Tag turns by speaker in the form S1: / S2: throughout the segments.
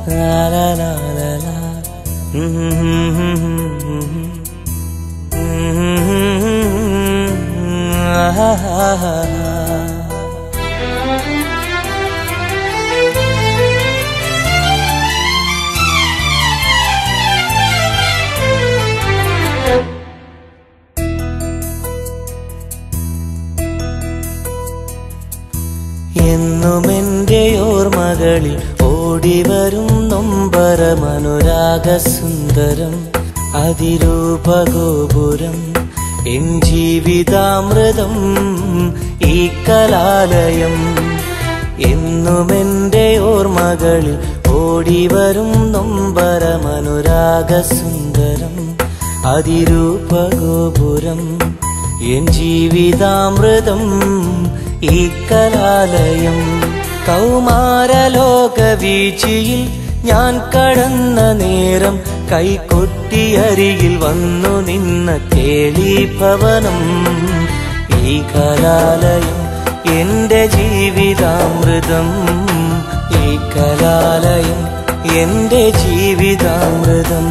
S1: ലാ ലാ ലാ ലാ ലാ. എന്നും എൻ്റെ ഓർമ്മകളിൽ ഓടിവരും നൊമ്പരമനുരാഗ സുന്ദരം അതിരൂപഗോപുരം എൻ ജീവിതാമൃതം ഈ കലാലയം എന്നും എൻ്റെ ഓർമ്മകളിൽ ഓടിവരും നൊമ്പരമനുരാഗ സുന്ദരം അതിരൂപഗോപുരം എൻ ജീവിതാമൃതം ഈ കലാലയം കൗമാരലോക വീഴ്ചയിൽ ഞാൻ കടന്ന നേരം കൈകൊട്ടിയരികിൽ വന്നു നിന്ന കേളീഭവനം ഈ കലാലയം എന്റെ ജീവിതാമൃതം ഈ കലാലയം എന്റെ ജീവിതാമൃതം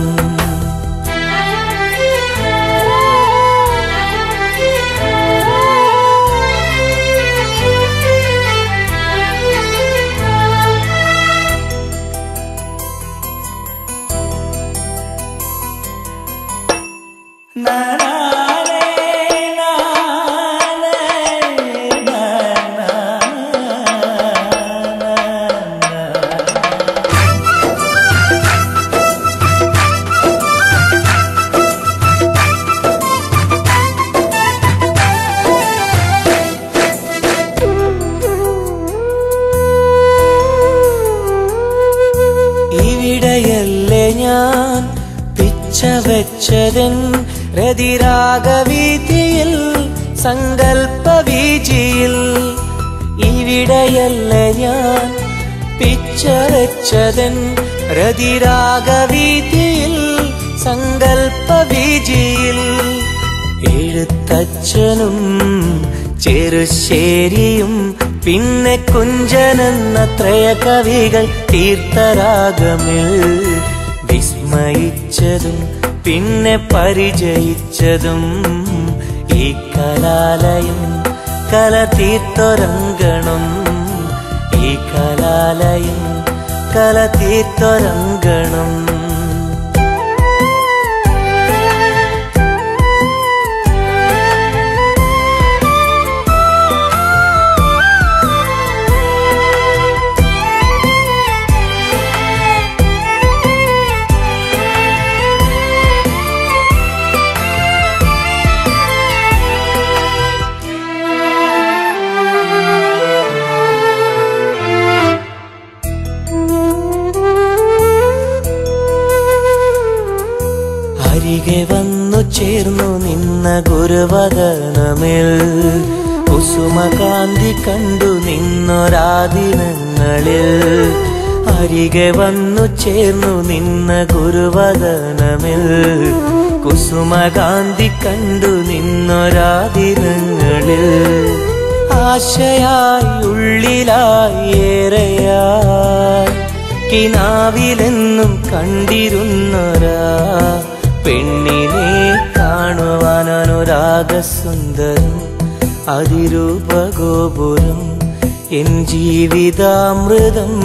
S1: ഇവിടെയല്ലേ ഞാൻ പിച്ച വെച്ചതൻ രതിരാഗവീതിയിൽ സങ്കൽപ്പ വീജിയിൽ ഇവിടെയല്ലേ ഞാൻ പിച്ച വെച്ചതൻ രതിരാഗവീതിയിൽ സങ്കൽപ്പ വീജിയിൽ എഴുത്തച്ഛനും ചെറുശ്ശേരിയും പിന്നെ കുഞ്ചനെന്ന ത്രയ കവികൾ തീർത്ഥരാഗമിൽ വിസ്മയിച്ചതും പിന്നെ പരിചയിച്ചതും ഈ കലാലയം കല തീർത്തൊരങ്കണം ഈ കലാലയം കല തീർത്തൊരങ്കണം അരികെ വന്നു ചേർന്നു നിന്ന ഗുരുവദനമിൽ കുസുമകാന്തി കണ്ടു നിന്നൊരാദിനങ്ങളിൽ അരികെ വന്നു ചേർന്നു നിന്ന ഗുരുവദനമിൽ കുസുമകാന്തി കണ്ടു നിന്നൊരാദിനങ്ങളിൽ ആശയായി ഉള്ളിലായി ഏറെയായി കിനാവിലെന്നും കണ്ടിരുന്നൊരാ പെണ്ണിനെ കാണുവാൻ അനുരാഗസുന്ദരം അതിരൂപഗോപുരം എൻ ജീവിതാമൃതം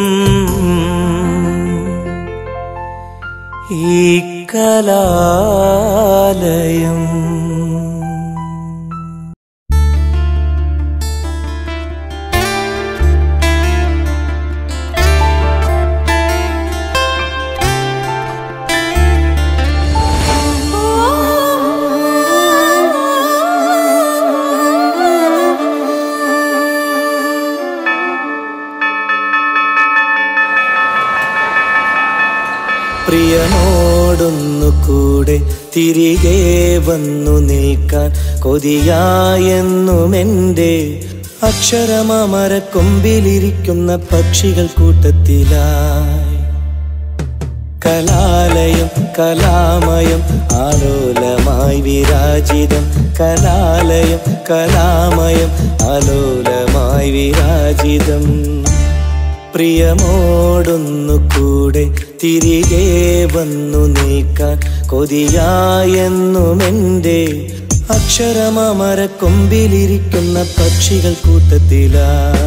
S1: ഈ കലാലയം പ്രിയനോടൊന്നു കൂടെ തിരികെ വന്നു നിൽക്കാൻ കൊതിയായെന്നും എൻ്റെ അക്ഷരമര കൊമ്പിലിരിക്കുന്ന പക്ഷികൾ കൂട്ടത്തിലായി കലാലയം കലാമയം ആലോലമായി വിരാജിതം കലാലയം കലാമയം ആലോലമായി വിരാജിതം പ്രിയമോടൊന്നു കൂടെ തിരികെ വന്നു നീക്കാൻ കൊതിയായെന്നും എൻ്റെ അക്ഷരമര കൊമ്പിലിരിക്കുന്ന പക്ഷികൾ കൂട്ടത്തിലായി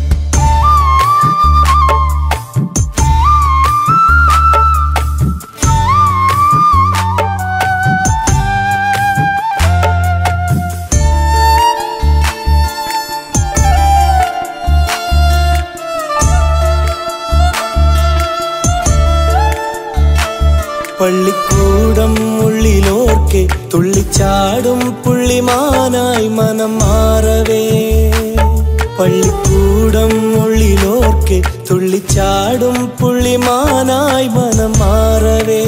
S1: പള്ളിക്കൂടം ഉള്ളിലോർക്കെ തുള്ളിച്ചാടും പുള്ളിമാനായി മനം മാറവേ പള്ളിക്കൂടം ഉള്ളിലോർക്കെ തുള്ളിച്ചാടും പുള്ളിമാനായി മനം മാറവേ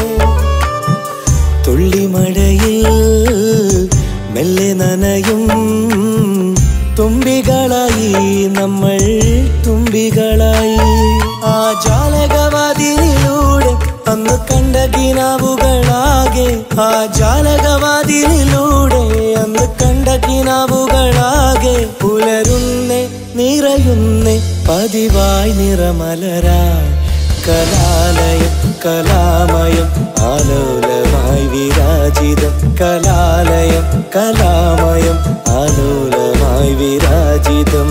S1: തുള്ളിമഴയിൽ മെല്ലെ നനയും തുമ്പികളായി നമ്മൾ തുമ്പികളായി ആ ജാലകവാതിലൂടെ അന്ന് കണ്ട കിനാവുകളാകെ ആ ജാലകവാതിലൂടെ അന്ന് കണ്ട കിനാവുകളാകെ പുലരുന്നേ നിറയുന്നേ പതിവായി നിറമലരായി കലാലയം കലാമയം ആലോലമായി വിരാജിതം കലാലയം കലാമയം ആലോലമായി വിരാജിതം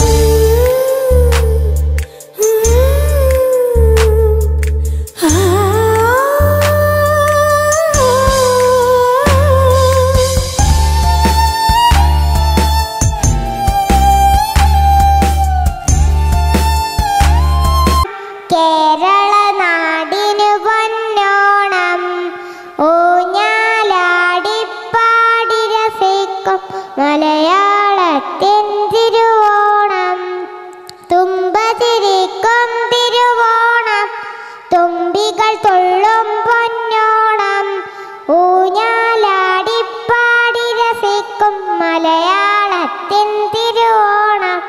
S2: കേരള നാടിനു പൊന്നോണം ഊഞ്ഞാലാടിപ്പാടി രസിക്കും മലയാളത്തിൻ തിരുവോണം തുമ്പതിരിക്കും തിരുവോണം തുമ്പികൾ തുള്ളും പൊന്നോണം ഊഞ്ഞാലാടിപ്പാടി രസിക്കും മലയാളത്തിൻ തിരുവോണം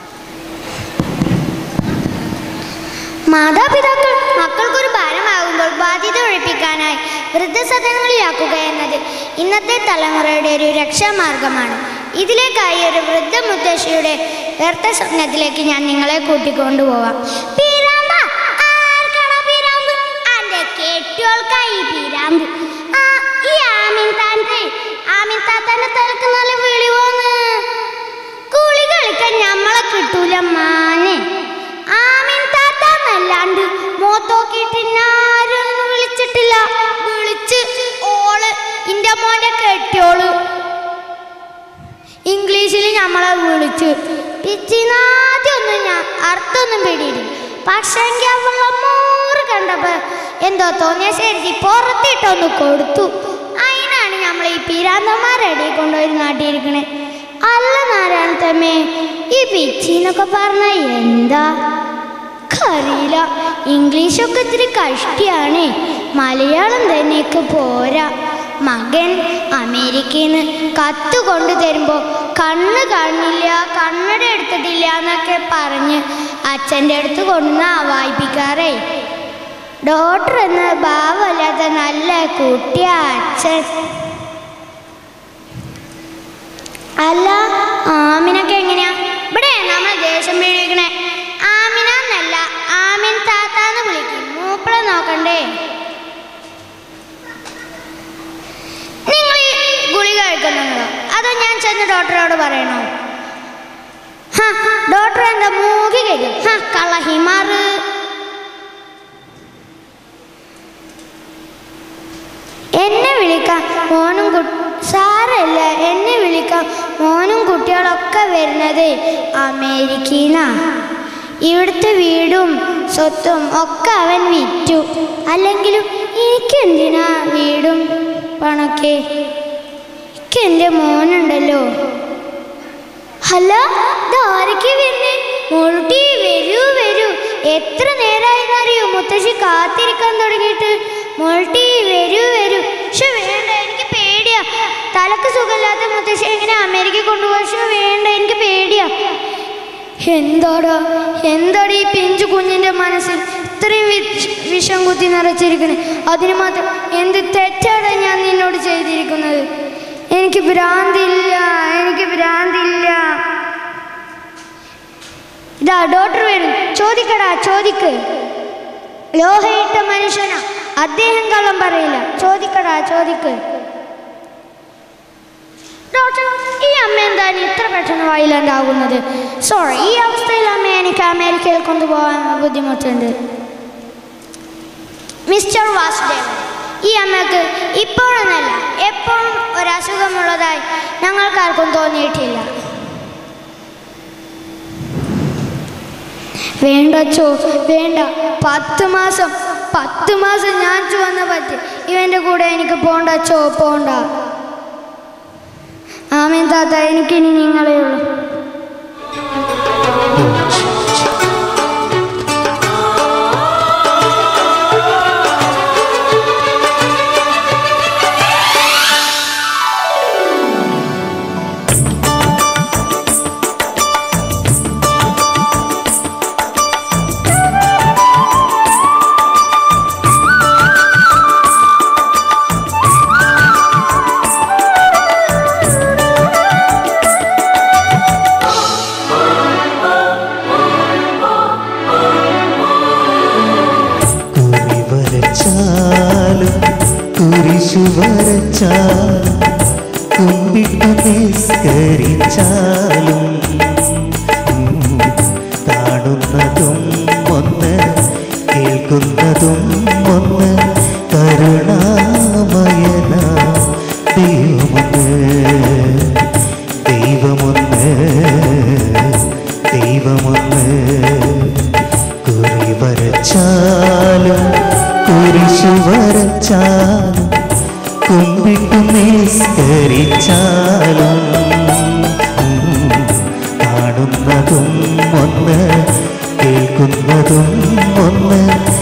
S2: മാതാപിതാക്കൾ മക്കൾക്കൊരു ഭാരമാകുമ്പോൾ ബാധ്യത ഒഴിപ്പിക്കാനായി വൃദ്ധസദനങ്ങളിലാക്കുക എന്നത് ഇന്നത്തെ തലമുറയുടെ ഒരു രക്ഷാമാർഗമാണ് ഇതിലേക്കായി ഒരു വൃദ്ധ മുത്തശ്ശിയുടെ വ്യർത്ഥ സ്വപ്നത്തിലേക്ക് ഞാൻ നിങ്ങളെ കൂട്ടിക്കൊണ്ടുപോവാം പീരാമ്പ, ആർക്കാടാ പീരാമ്പ്? അന്റെ കെട്ടിയോൾക്കായി പീരാമ്പ്. ആ, ഈ ആമീൻ താൻ്റെ, ആമീൻ താത്താന്റെ തലക്ക് നല്ല വിളി പോന്ന്. കുളി കളിക്കാൻ ഞമ്മളെ കിട്ടൂല മാനെ ആമീൻ താത്താന്നല്ലാണ്ട് മോത്തോക്കിയിട്ട് ആരും വിളിച്ചിട്ടില്ല വിളിച്ച് ഓള് ഇന്റെ മോന്റെ കെട്ടിയോള് ഇംഗ്ലീഷിൽ നമ്മളെ വിളിച്ച് പിച്ചിനാദ്യമൊന്നും ഞാൻ അർത്ഥമൊന്നും പിടിയില്ല പക്ഷെ അവളെ മോറ് കണ്ടപ്പോ എന്തോ തോന്നിയ ശരി പുറത്തിട്ടൊന്ന് കൊടുത്തു അതിനാണ് നമ്മൾ ഈ പീരാന്തന്മാരടി കൊണ്ടുപോയി നാട്ടിയിരിക്കണേ അല്ല നാരായണത്തമ്മേ ഈ പിച്ചിന്നൊക്കെ പറഞ്ഞ എന്താ അറിയില്ല ഇംഗ്ലീഷൊക്കെ ഇത്തിരി കഷ്ടിയാണ് മലയാളം തന്നെയൊക്കെ പോരാ മകൻ അമേരിക്കയിൽ നിന്ന് കത്ത് കൊണ്ടു തരുമ്പോൾ കണ്ണ് കാണില്ല കണ്ണട എടുത്തിട്ടില്ല എന്നൊക്കെ പറഞ്ഞ് അച്ഛൻ്റെ അടുത്ത് കൊണ്ടുവന്ന് വായിപ്പിക്കാറേ ഡോക്ടർ എന്ന ഭാവമല്ലാത്ത നല്ല കുട്ടിയ അച്ഛൻ അല്ല ആമിനൊക്കെ എങ്ങനെയാ ഇവിടെ നമ്മളെ ദേഷ്യം വീഴിക്കണേ ആമിന എന്നല്ല ആമിൻ താത്താന്ന് വിളിക്കും മൂപ്പളെ നോക്കണ്ടേ നിങ്ങൾ ഈ ഗുളിക കഴിക്കുന്നുണ്ടോ അതോ ഞാൻ ചെന്ന് ഡോക്ടറോട് പറയണോ ഹ, ഡോക്ടർ എന്താ മൂകി കഴിക്കും ഹ, കള്ള ഹിമാറ് എന്നെ വിളിക്കാം മോനും കു സാരല്ല എന്നെ വിളിക്കാം മോനും കുട്ടികളൊക്കെ വരുന്നത് അമേരിക്കീന്നാ ഇവിടുത്തെ വീടും സ്വത്തും ഒക്കെ അവൻ വിറ്റു അല്ലെങ്കിലും എനിക്കെന്തിനാ വീടും പണൊക്കെ എനിക്ക് എൻ്റെ മോനുണ്ടല്ലോ ഹലോ ഇതാരൊക്കെ വരുന്നേ മോളുട്ടി വരൂ വരൂ എത്ര നേരമായെന്നറിയോ മുത്തശ്ശി കാത്തിരിക്കാൻ തുടങ്ങിയിട്ട് മോൾട്ടി വരൂ വരൂ പക്ഷെ വേണ്ട എനിക്ക് പേടിയാ തലക്ക് സുഖമില്ലാത്ത മുത്തശ്ശി എങ്ങനെ അമേരിക്ക കൊണ്ടുപോകാം പക്ഷെ വേണ്ട എനിക്ക് പേടിയാ എന്താടാ എന്താടാ ഈ പിഞ്ചു കുഞ്ഞിന്റെ മനസ്സിൽ ഇത്രയും വിഷ- വിഷം കുത്തി നിറച്ചിരിക്കണേ അതിന് മാത്രം എന്ത് തെറ്റാടാ ഞാൻ നിന്നോട് ചെയ്തിരിക്കുന്നത് എനിക്ക് ഭ്രാന്തില്ല എനിക്ക് ഭ്രാന്തില്ല ഇതാ ഡോക്ടർ വരും ചോദിക്കടാ ചോദിക്ക് ലോഹയിട്ട മനുഷ്യനാ അദ്ദേഹം കള്ളം പറയില്ല ചോദിക്കടാ ചോദിക്ക് ഡോക്ടർ ഈ അമ്മ എന്താണ് ഇത്ര പെട്ടെന്ന് വയലന്റ് ആകുന്നത് സോറി ഈ അവസ്ഥയിൽ അമ്മ എനിക്ക് അമേരിക്കയിൽ കൊണ്ടുപോകാൻ ബുദ്ധിമുട്ടുണ്ട് മിസ്റ്റർ വാസുദേവൻ ഈ അമ്മക്ക് ഇപ്പോഴൊന്നല്ല എപ്പോഴും ഒരു അസുഖമുള്ളതായി ഞങ്ങൾക്കാർക്കും തോന്നിയിട്ടില്ല വേണ്ടച്ചോ വേണ്ട പത്ത് മാസം പത്ത് മാസം ഞാൻ ചുവന്ന പറ്റി ഇവൻ്റെ കൂടെ എനിക്ക് പോണ്ടച്ചോ പോണ്ട ആമീൻ താത്ത എനിക്കിനി നിങ്ങളേ ഉള്ളൂ
S1: കുറി വരച്ചാലും കുരിശു വരച്ചാലും കുമ്പിട്ടു നിസ്കരിച്ചാലും ഉം, കാണുന്നതും ഒന്ന് കേൾക്കുന്നതും ഒന്ന് കരുണാമയന ദൈവമൊന്ന് ദൈവമൊന്ന് ദൈവമൊന്ന് കുറി വരച്ചാലും കുരിശു വരച്ചാലും കുമ്പിട്ടു നിസ്കരിച്ചാലും ഉം, കാണുന്നതും ഒന്ന് കേൾക്കുന്നതും ഒന്ന്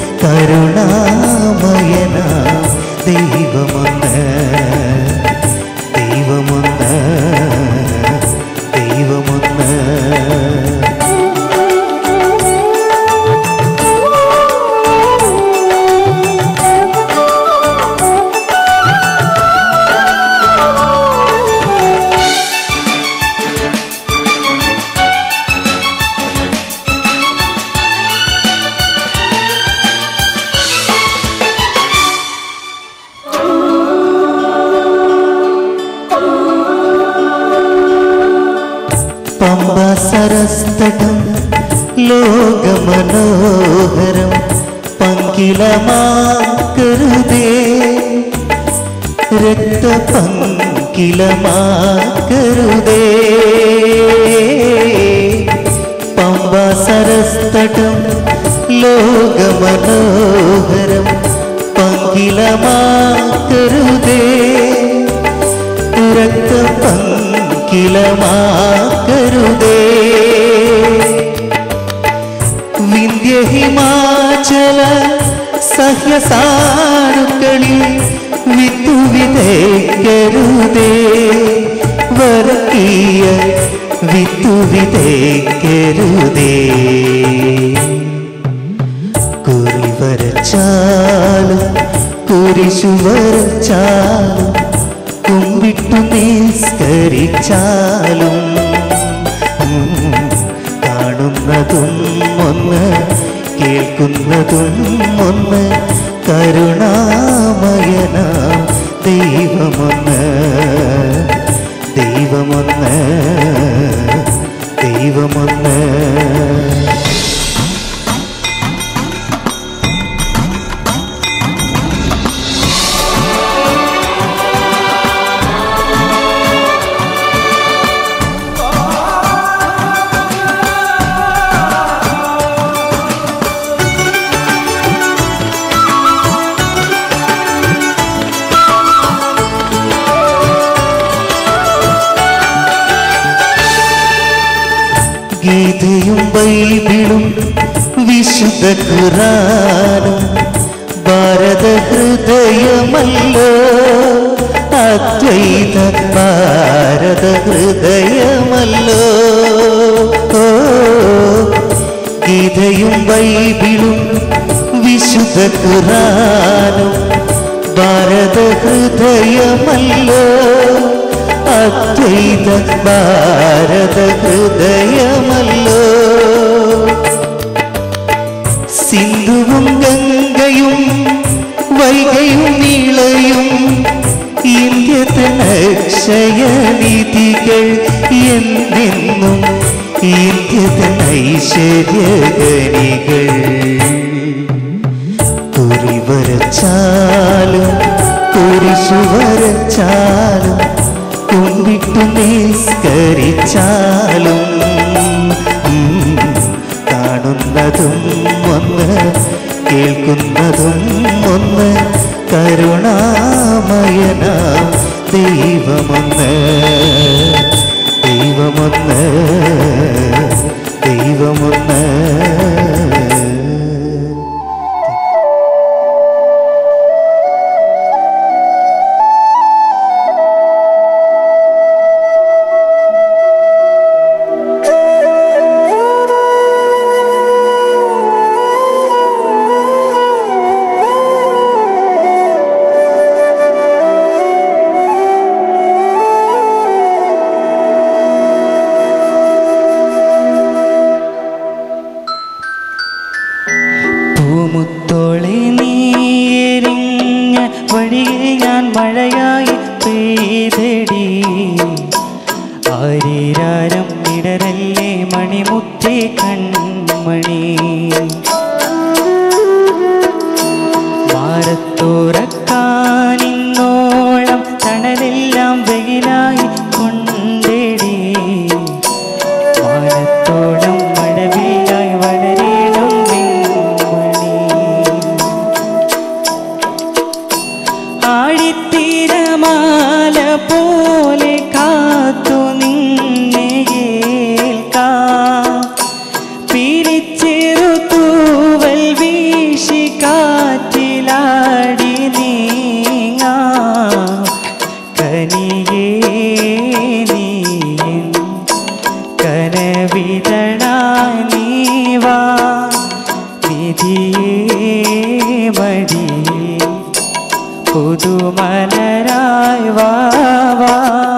S1: കരുണാമയന ദൈവമൊന്ന് ദൈവമൊന്ന് ദൈവമൊന്ന് പമ്പ സരസ്തടം ലോകമനോഹരം പങ്കിലമാക്കരുതേ രക്തപങ്കിലമാക്കരുതേ പമ്പ സരസ്തടം ലോകമനോഹരം പങ്കിലമാക്കരുതേ രക്തപങ്കിലമാക്കരുതേ വിന്ധ്യഹിമാചല സഹ്യസാനുക്കളിൽ വിത്തു വിതയ്ക്കരുതേ വർഗീയ വിത്തു വിതയ്ക്കരുതേ കുറി വരച്ചാലും കുരിശു വരച്ചാലും കുമ്പിട്ടു നിസ്കരിച്ചാലും ഉം, കാണുന്നതും ഒന്ന് കേൾക്കുന്നതും ഒന്ന് കരുണാമയന ദൈവമൊന്ന് ദൈവമൊന്ന് ദൈവമൊന്ന് ഗീതയും ബൈബിളും വിശുദ്ധ ഖുറാനും ഭാരത ഹൃദയമല്ലോ അദ്വൈത ഭാരത ഹൃദയമല്ലോ ഓ, ഗീതയും ബൈബിളും വിശുദ്ധ ഖുറാനും ഭാരത ഹൃദയമല്ലോ അദ്വൈത ഭാരത ഹൃദയമല്ലോ
S3: അക്ഷയനിധികൾ എന്നെന്നും ഇന്ത്യതൻ ഐശ്വര്യഗനികൾ കുറി വരച്ചാലും കുരിശു വരച്ചാലും കുമ്പിട്ടു നിസ്കരിച്ചാലും ഉം, കാണുന്നതും ഒന്ന് കേൾക്കുന്നതും ഒന്ന് കരുണാമയനാം ദൈവമൊന്ന് ദൈവമൊന്ന് ദൈവമൊന്ന് പൂമുത്തോളെ നീരിഞ്ഞ വഴിയിൽ ഞാൻ മഴയായി പെയ്തടി ആരീരാരം ഇടരല്ലേ മണിമുത്തേ കൺമണി മാറത്തോറക്കാനിന്നോളം തണലെല്ലാം വെയിലായി കൊണ്ടേടി വാനത്തോളം മഴവില്ലായി വളരേണം വെൺമണി ആഴിത്തീരമാല പോലെ കാത്തു നിന്നെ ഏൽക്കാം പിരിച്ചെറു തൂവൽ വീശി കാറ്റിലാടി നീങ്ങാം കനിയേ നീയൻ കനവിതളായി നീവാ നിധിയേ മടിയേ പുതുമലരായി വാവാ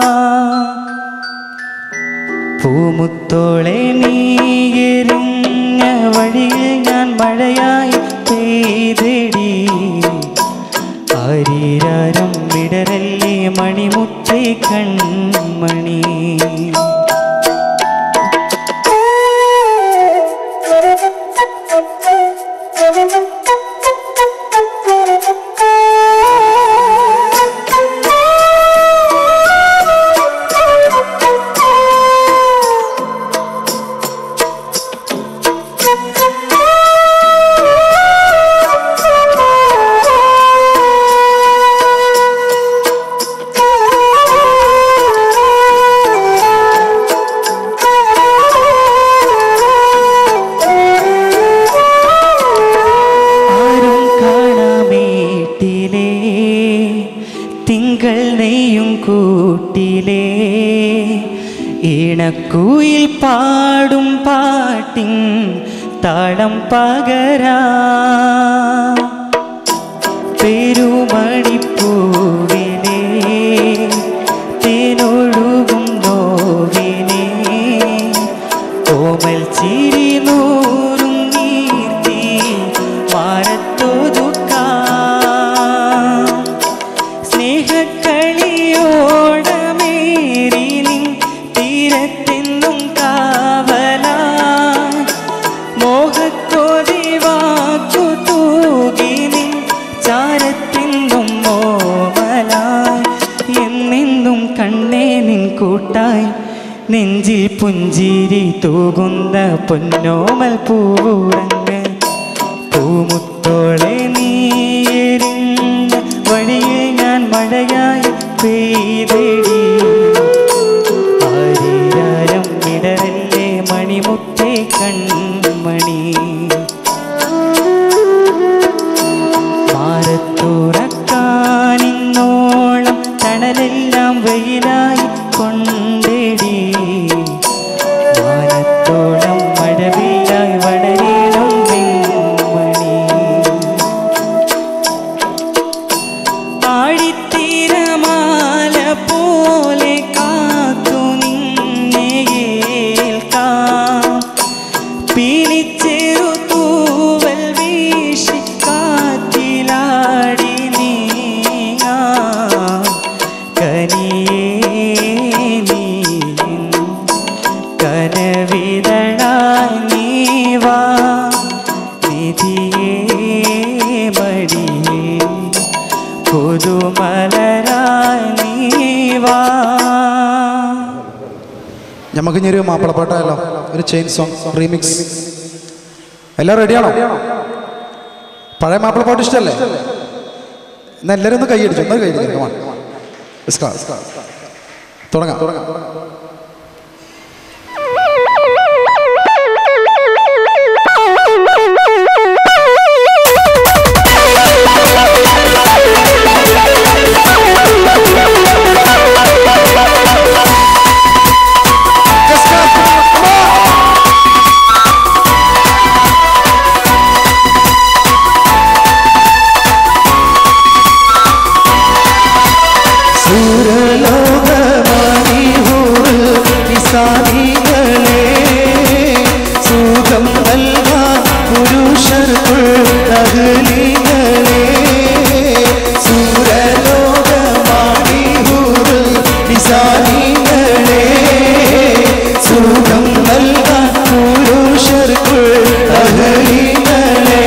S3: പൂമുത്തോളെ നീയെറിഞ്ഞ വഴിയിൽ ഞാൻ മഴയായി പെയ്തിടി ആരീരാരം വിടരല്ലേ മണിമുത്തേ കൺമണി ആരും കാണാമേട്ടിലേ തിങ്കൾ നെയ്യും കൂട്ടിലേ ഇണക്കുയിൽ പാടും പാട്ടിൻ താളം പകരാ പെരുമണിപ്പൂവിനെ തേനൊഴുകും നോവിനെ കോമൽ ചിരി നൂറും നീർത്തി മാറത്തോതുക്കാം സ്നേഹക്കളിയോടമേറി നിൻ തീരത്തെന്നും കാവലാ മോഹക്കോതി വാക്കു തൂകി നിൻ ചാരത്തെന്നും മോമലായി എന്നെന്നും കണ്ണേ നിൻ കൂട്ടായി നെഞ്ചിൽ പുഞ്ചിരി തൂകുന്ന പൊന്നോമൽ പൂവുറങ്ങ് പൂമുത്തോളെ നീയെരിഞ്ഞ വഴിയെ ഞാൻ മഴയായി പെയ്തെടി ആരീരാരം ഇടരല്ലേ മണിമുത്തേ കൺമണി മാറത്തുറക്കാനിന്നോളം തണലെല്ലാം വെയിലായി കൊണ്ടേടി വാനത്തോളം മഴവില്ലായി വളരേണം വെൺമണി ആഴിത്തീരമാല പോലെ കാത്തു നിന്നെ ഏൽക്കാം
S4: നമുക്ക് ഇനി ഒരു മാപ്പിളപ്പാട്ടായല്ലോ ഒരു ചെയിൻ സോങ് റീമിക്സ് എല്ലാം റെഡിയാണോ പഴയ മാപ്പിളപ്പാട്ട് ഇഷ്ടമല്ലേ എന്നാ എല്ലാവരും ഒന്ന് കൈയടിച്ചു ഒന്ന് കൈയടിച്ചു Come on. Let's go. തുടങ്ങാം തുടങ്ങാം Let's go. Come on.
S3: നിസാനികളെ സുഖം നൽകാൻ പുരുഷർക്കുള്ള അഹ്ലികളെ സൂരലോകമാണിഹൂറ് നിസാനികളെ സുഖം നൽകാൻ പുരുഷർക്കുള്ള അഹ്ലികളെ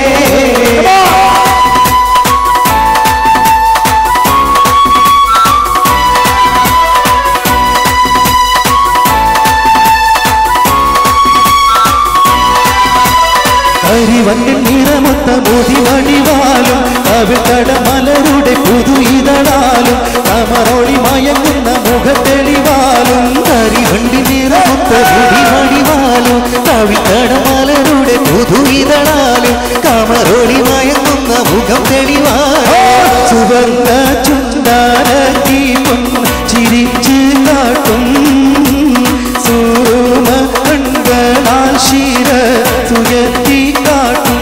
S3: കരിവണ്ണിൻ നിറമൊത്ത മുടി വടിവാലും കവിതട മലരുടെ പുതു ഇതളാലും കമറോളി മയങ്ങുന്ന മുഖത്തെളിവാലും കരിവണ്ണിൻ നിറമൊത്ത മുടി വടിവാലും കവിതട മലരുടെ പുതു ഇതളാലും കമറോളി മയങ്ങുന്ന മുഖം തെളിവാലും സുവർണ ചുണ്ടാരത്തി ചിരിച്ചു കാട്ടും സൂമ കൺകളാൽ ശിര സുയത്തി കാട്ടും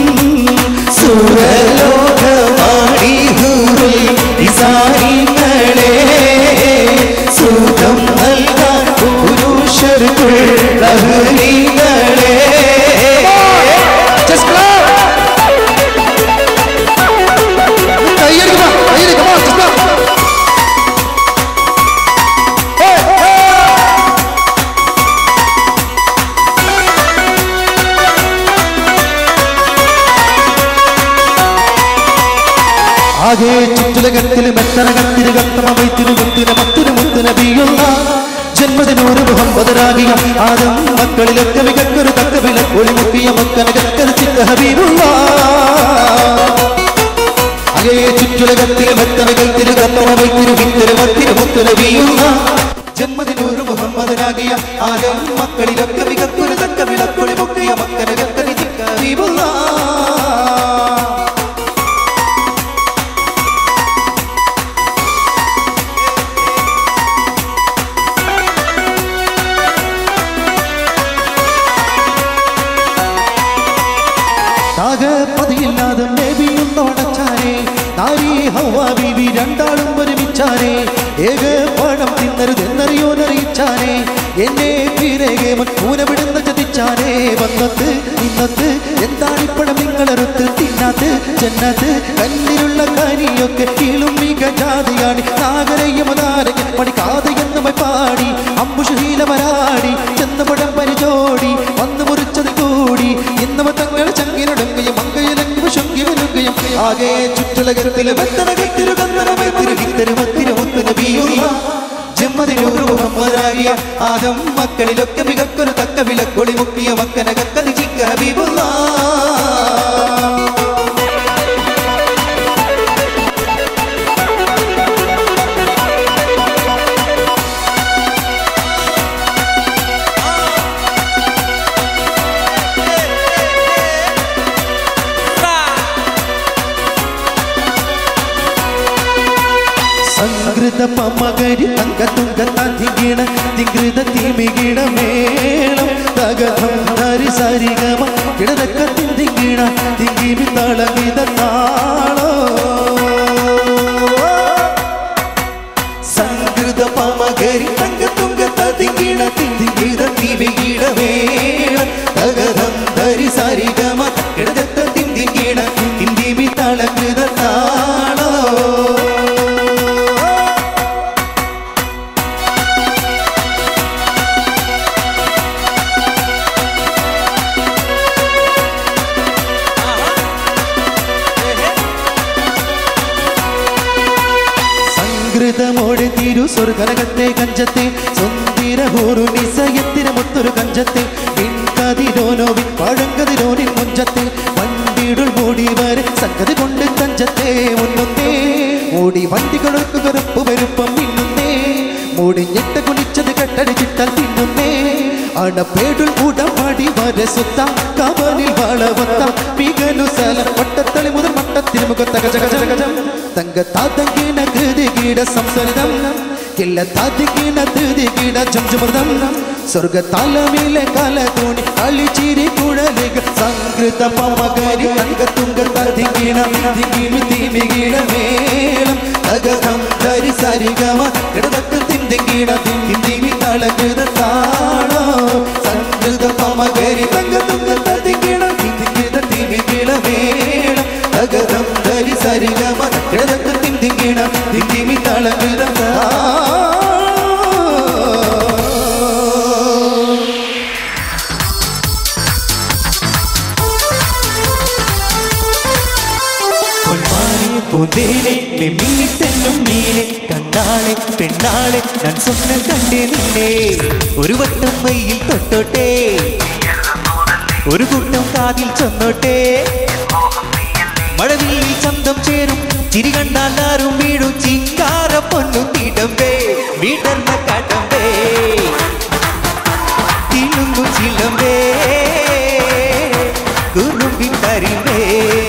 S3: സുരലോകമാണി ഹൂറിൽ നിസാരിങ്ങളെ സുഖം നൽകാൻ പുരുഷർക്കുള്ള ഹൃദയങ്ങളെ
S4: Just clap. കൈയടിക്കുക കൈയടിക്കുക Come on, just clap. Hey, hey.
S3: ആകെ ചുറ്റുലകത്തില് മെത്തനകത്തില് കത്തമവൈത്തിനു മുത്തിന മത്തിനു മുത്തിന ബിയുള്ള ജന്മദിനൂറ് മുഹമ്മദരാകിയ ആദം മക്കളിലൊക്കെ മികക്കൊരു തക്ക വില ഒളിമുക്കിയ മക്കനകക്കര ചിത്ത ഹബീബുള്ള ആകെ ചുറ്റുലകത്തില് മെത്തനകത്തില് കത്തമവൈത്തിനു വിത്തിനു മത്തിനു മുത്തിന ബിയുള്ള ജന്മദിനൂറ് മുഹമ്മദരാകിയ ആദം മക്കളിലൊക്കെ മികക്കൊരു തക്ക വില ഒളിമുക്കിയ മക്കനകക്കര ചിത്ത ഹബീബുള്ള താകപ്പതിയില്ലാതെ മേബിയുന്നോടച്ചാരേ നാരി ഹൗവ ബീവി രണ്ടാളും ഒരുമിച്ചാരേ ഏക പഴം തിന്നരുതെന്നറിയോനറിയിച്ചാരേ എന്നെ പിറകെ കൂനവിടുന്ന ചതിച്ചാരേ വന്നത്ത് ഇന്നത്ത് എന്താണിപ്പഴം നിങ്ങളറുത്ത് തിന്നാത്ത് ചെന്നത്ത് കല്ലിലുള്ള കരിയൊക്കെ കീളും മിക ജാതിയാണ് നാഗരയ്യമതാരകൻ പഠിക്കാതെ എന്നുമായി പാടി അമ്പുഷീലമരാടി ചെന്നപടം പരിചോടി വന്നു മുറിച്ചത് കൂടി ഇന്നവ തങ്ങൾ ചങ്ങിനൊടുങ്ങുകയും മങ്കയിലങ്ങും ശുങ്കി വരുകയും ആകെ ചുറ്റുലകത്തില് വെത്തനകത്തിരു കന്നറമത്തിരു ഹിത്തരു മത്തിരു മുത്തുന ബിയുള്ള ജന്മദിനൂറ് മുഹമ്മദാകിയ ആദം മക്കളിലൊക്കെ മികക്കൊരു തക്ക വിലക്കൊളി മുക്കിയ മക്കനകക്കതി ചിക്ക ഹബീബുള്ള സംകൃത പമകരി തങ്ക തുങ്ക തിങ്കിണ തിങ്കൃത തിമികിണ മേളം തകഹം ഹരി സരിഗമ കിടതക്ക തിങ്കിണ തിങ്കിമി തളമിത താളോ സംകൃത പമകരി തങ്ക തുങ്ക തിങ്കിണ തിങ്കിത തിമികിണ മേളം തകഹം ഹരി സരിഗമ കിടതക്ക തിങ്കിണ തിങ്കിമി തളമിത താളോ സംകൃതമോടെ തിരു സ്വർഗനകത്തെ കഞ്ചത്തെ സുന്ദര ഹൂറുനിസ തഞ്ചത്തെ പിൻകതിരോനോവിൻ പഴങ്കതിരോനിൻ മുഞ്ചത്തെ വണ്ടിടുൾ മൂടി വരെ സംഗതി കൊണ്ട് തഞ്ചത്തെ മുന്നുന്നേ ഓടി വണ്ടികൾക്ക് കറുപ്പ് വരുപ്പം മിന്നുന്നേ മൂടിഞ്ഞിട്ട കുളിച്ചത് കെട്ടടിച്ചിട്ടാൽ തിന്നുന്നേ അണപ്പേടുൾ ഉടമ്പടി വരെ സുത്ത കവലിൽ വളവത്ത മികനു സല പട്ടത്തളി മുതൽ മട്ടത്തിന് മുഖത്തകജകജകജം തങ്ക താതങ്കിന കൃതി കീട സംസരിതം കില്ല താതിക്കിന തൃതി കീട ജംജമൃതം സ്വർഗ താലമിലെ കല തൂണി കളിച്ചിരി കുഴലിക സംകൃത പമകരി തങ്ക തുങ്ക തതികിണ തികിമി തിമികിണ മേളം തകകം ധരി സരിഗമ കിടതത്തിൽ തിന്തിങ്കിണ തിന്തി തിമി തളകൃത താണോ സംകൃത പമകരി തങ്ക തുങ്ക തതികിണ തിന്തികിണ തിമികിണ മേളം തകകം ധരി സരിഗമ കിടതത്തിൽ തിന്തിങ്കിണ തിന്തിമി തളകൃത താണോ
S1: പൊന്മാനെ പൂന്തേനെ മിന്നിത്തെന്നും മീനെ കണ്ടാളെ പെണ്ണാളെ ഞാൻ സ്വപ്നം കണ്ടേ നിന്നെ ഒരു വട്ടം മയിൽ തൊട്ടോട്ടെ ഒരു കൂട്ടം കാതിൽ ചെന്നോട്ടെ മഴവില്ലിൽ ചന്തം ചേരും ചിരി കണ്ടാൽ ആരും വീടും ചിങ്കാര പൊന്നു തീടമ്പേ വീടർന്ന കടമ്പേ തിളുങ്ങു ചിലമ്പേ കുറുമ്പി തരിമ്പേ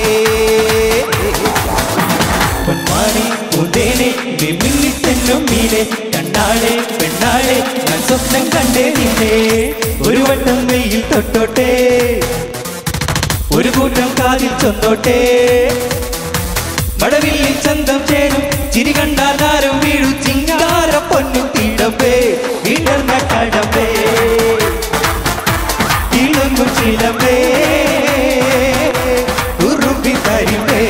S1: പൊന്മാനെ പൂന്തേനെ മിന്നിത്തെന്നും മീനെ കണ്ടാളെ പെണ്ണാളെ ഞാൻ സ്വപ്നം കണ്ടേ നിന്നെ ഒരു വട്ടം വെയിൽ തൊട്ടോട്ടെ ഒരു കൂട്ടം കാതിൽ ചൊന്നോട്ടെ മഴവില്ലിൽ ചന്തം ചേരും ചിരി കണ്ടാൽ ആരും വീഴു ചിങ്കാര പൊന്നു തീടമ്പേ വീടർന്ന കടമ്പേ ഇളങ്ങു ചിലമ്പേ ഉറുമ്പി തരിമ്പേ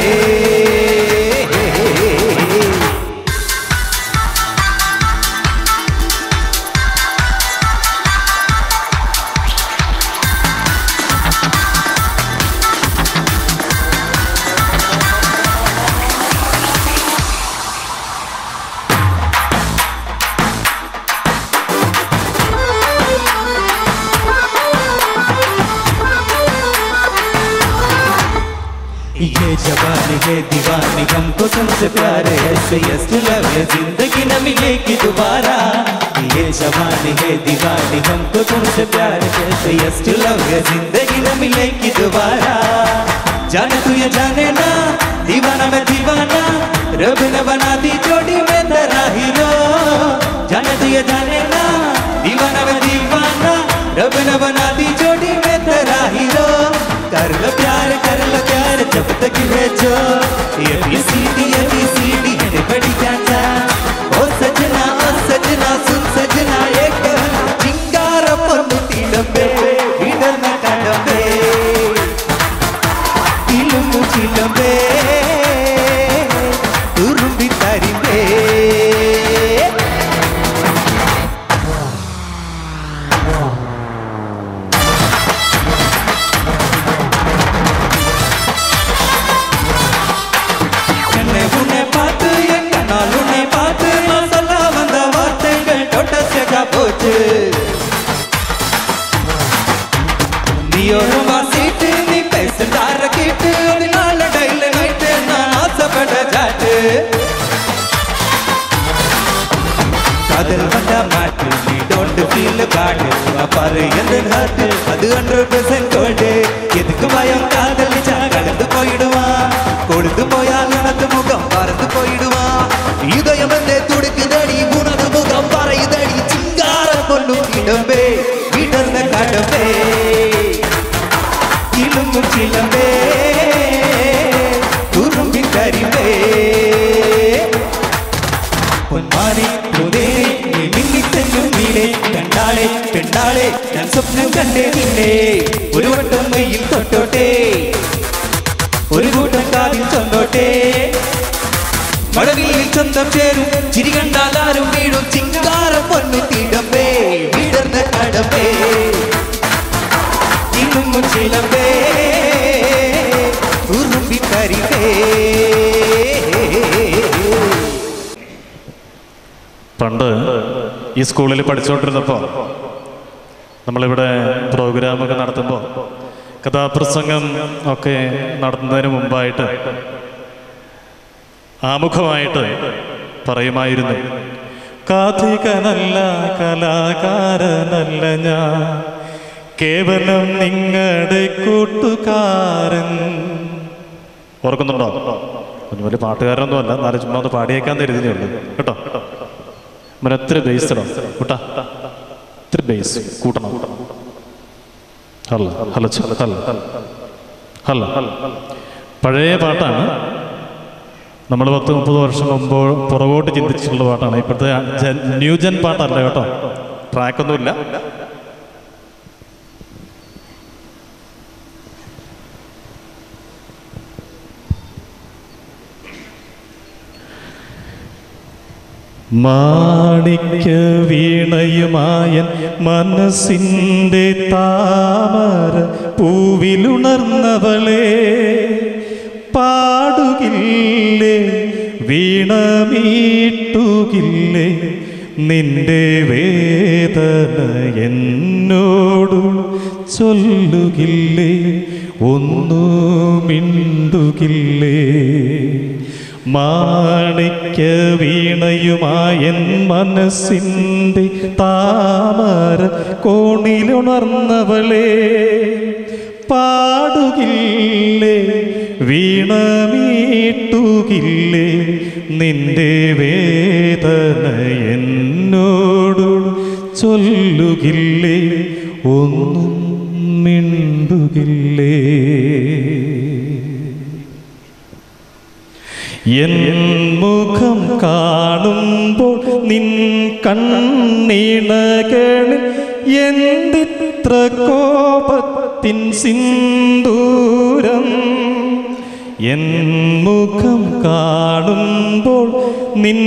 S1: ये जवानी है दीवानी हमको तुमसे प्यार है ऐसे यस लव है जिंदगी न मिलेगी दोबारा ये जवानी है दीवानी हमको तुमसे प्यार है ऐसे यस लव है जिंदगी न मिलेगी दोबारा जाने तू ये जाने ना दीवाना मैं दीवाना रब ने बना दी जोड़ी में तेरा हीरो जाने तू ये जाने ना दीवाना मैं दीवाना रब ने बना दी जोड़ी में तेरा हीरो कर लो प्यार कर लो प्यार जब तक है जो ये भी सीधी ये भी सीधी है बड़ी चाचा ओ सजना ओ सजना सुन सजना एक चिंगार पर मुटी डब्बे इधर न डब्बे इलुमु चिलंबे तुरुंबी तारिंबे என்னை உன்னை பார்த்து என் கண்ணால் உன்னை பார்த்து நான் சொல்ல வந்த வார்த்தைகள் தொட்டசேகா போச்சு நீ ஒரு வாசிட்டு நீ பேசுறார கேட்டு அதனால டைல நைட்டு நான் ஆசைப்பட ஜாட்டு காதல் வந்த மாட்டு நீ டோன்ட் ஃபீல் பேட் பாரு எந்த ஹார்ட் அது ஹண்ட்ரட் பெர்சென்ட் கோல்டு எதுக்கு பயம் காதலிச்சா கடந்து போயிடுவான் கொடுத்து போயால் நடந்து முகம் பறந்து போயிடுவான் இதயம் வந்து துடுக்குதடி உனது முகம் பறையுதடி சிங்கார பொண்ணு இடம்பே விடர்ந்த கடம்பே இழுங்கு சிலம்பே குறும்பி கரிம்பே പൊന്മാനെ പൂതേനെ നീ മിന്നിത്തെങ്ങും നീനെ കണ്ടാളെ പെണ്ണാളെ ഞാൻ സ്വപ്നം കണ്ടേ നിന്നെ ഒരു വട്ടം മയിൽ തൊട്ടോട്ടെ ഒരു കൂട്ടം കാതിൽ ചൊന്നോട്ടെ മഴവില്ലിൽ സ്വന്തം ചേരും ചിരി കണ്ടാൽ ആരും വീടും ചിങ്കാര പൊന്നു തീടമ്പേ വിടർന്ന കടമ്പേ ഇന്നും ചിലമ്പേ ഉറുമ്പി കരിമ്പേ
S5: പണ്ട് ഈ സ്കൂളിൽ പഠിച്ചുകൊണ്ടിരുന്നപ്പോൾ നമ്മളിവിടെ പ്രോഗ്രാമൊക്കെ നടത്തുമ്പോൾ കഥാപ്രസംഗം ഒക്കെ നടത്തുന്നതിന് മുമ്പായിട്ട് ആമുഖമായിട്ട് പറയുമായിരുന്നു കാഥികനല്ല കലാകാരനല്ല ഞാൻ കേവലം നിങ്ങളുടെ കൂട്ടുകാരൻ ഓർക്കുന്നുണ്ടോ കുഞ്ഞു വലിയ പാട്ടുകാരനൊന്നുമല്ല നാല് ചുമ്മാ ഒന്ന് പാടിയേക്കാൻ തരുന്നേ ഉള്ളൂ കേട്ടോ അവൻ എത്ര ബേസ് ഇടാം കൂട്ടാ ഇത്ര ബേസ് കൂട്ടണം ഹല്ല ഹല ഹല്ല ഹല്ല പഴയ പാട്ടാണ് നമ്മൾ പത്ത് മുപ്പത് വർഷം മുമ്പ് പുറകോട്ട് ചിന്തിച്ചിട്ടുള്ള പാട്ടാണ് ഇപ്പോഴത്തെ ജൻ- ന്യൂ ജൻ പാട്ടല്ല കേട്ടോ ട്രാക്കൊന്നുമില്ല മാണിക്യ വീണയുമായൻ മനസ്സിൻ്റെ താമര പൂവിലുണർന്നവളെ പാടുകില്ലേ വീണമീട്ടുകില്ലേ നിന്റെ വേദന എന്നോടു ചൊല്ലുകില്ലേ ഒന്നു മിണ്ടുകില്ലേ മാണിക്യ വീണയുമായൻ മനസ്സിൻ്റെ താമര കോണിലുണർന്നവളെ പാടുകില്ലേ വീണമീട്ടുകില്ലേ നിന്റെ വേദന എന്നോടു ചൊല്ലുകില്ലേ ഒന്നും മിണ്ടുകില്ലേ എൻ മുഖം കാണുമ്പോൾ നിൻ കണ്ണീണകളിൽ എന്തിത്ര കോപത്തിൻ സിന്ദൂരം എൻ മുഖം കാണുമ്പോൾ നിൻ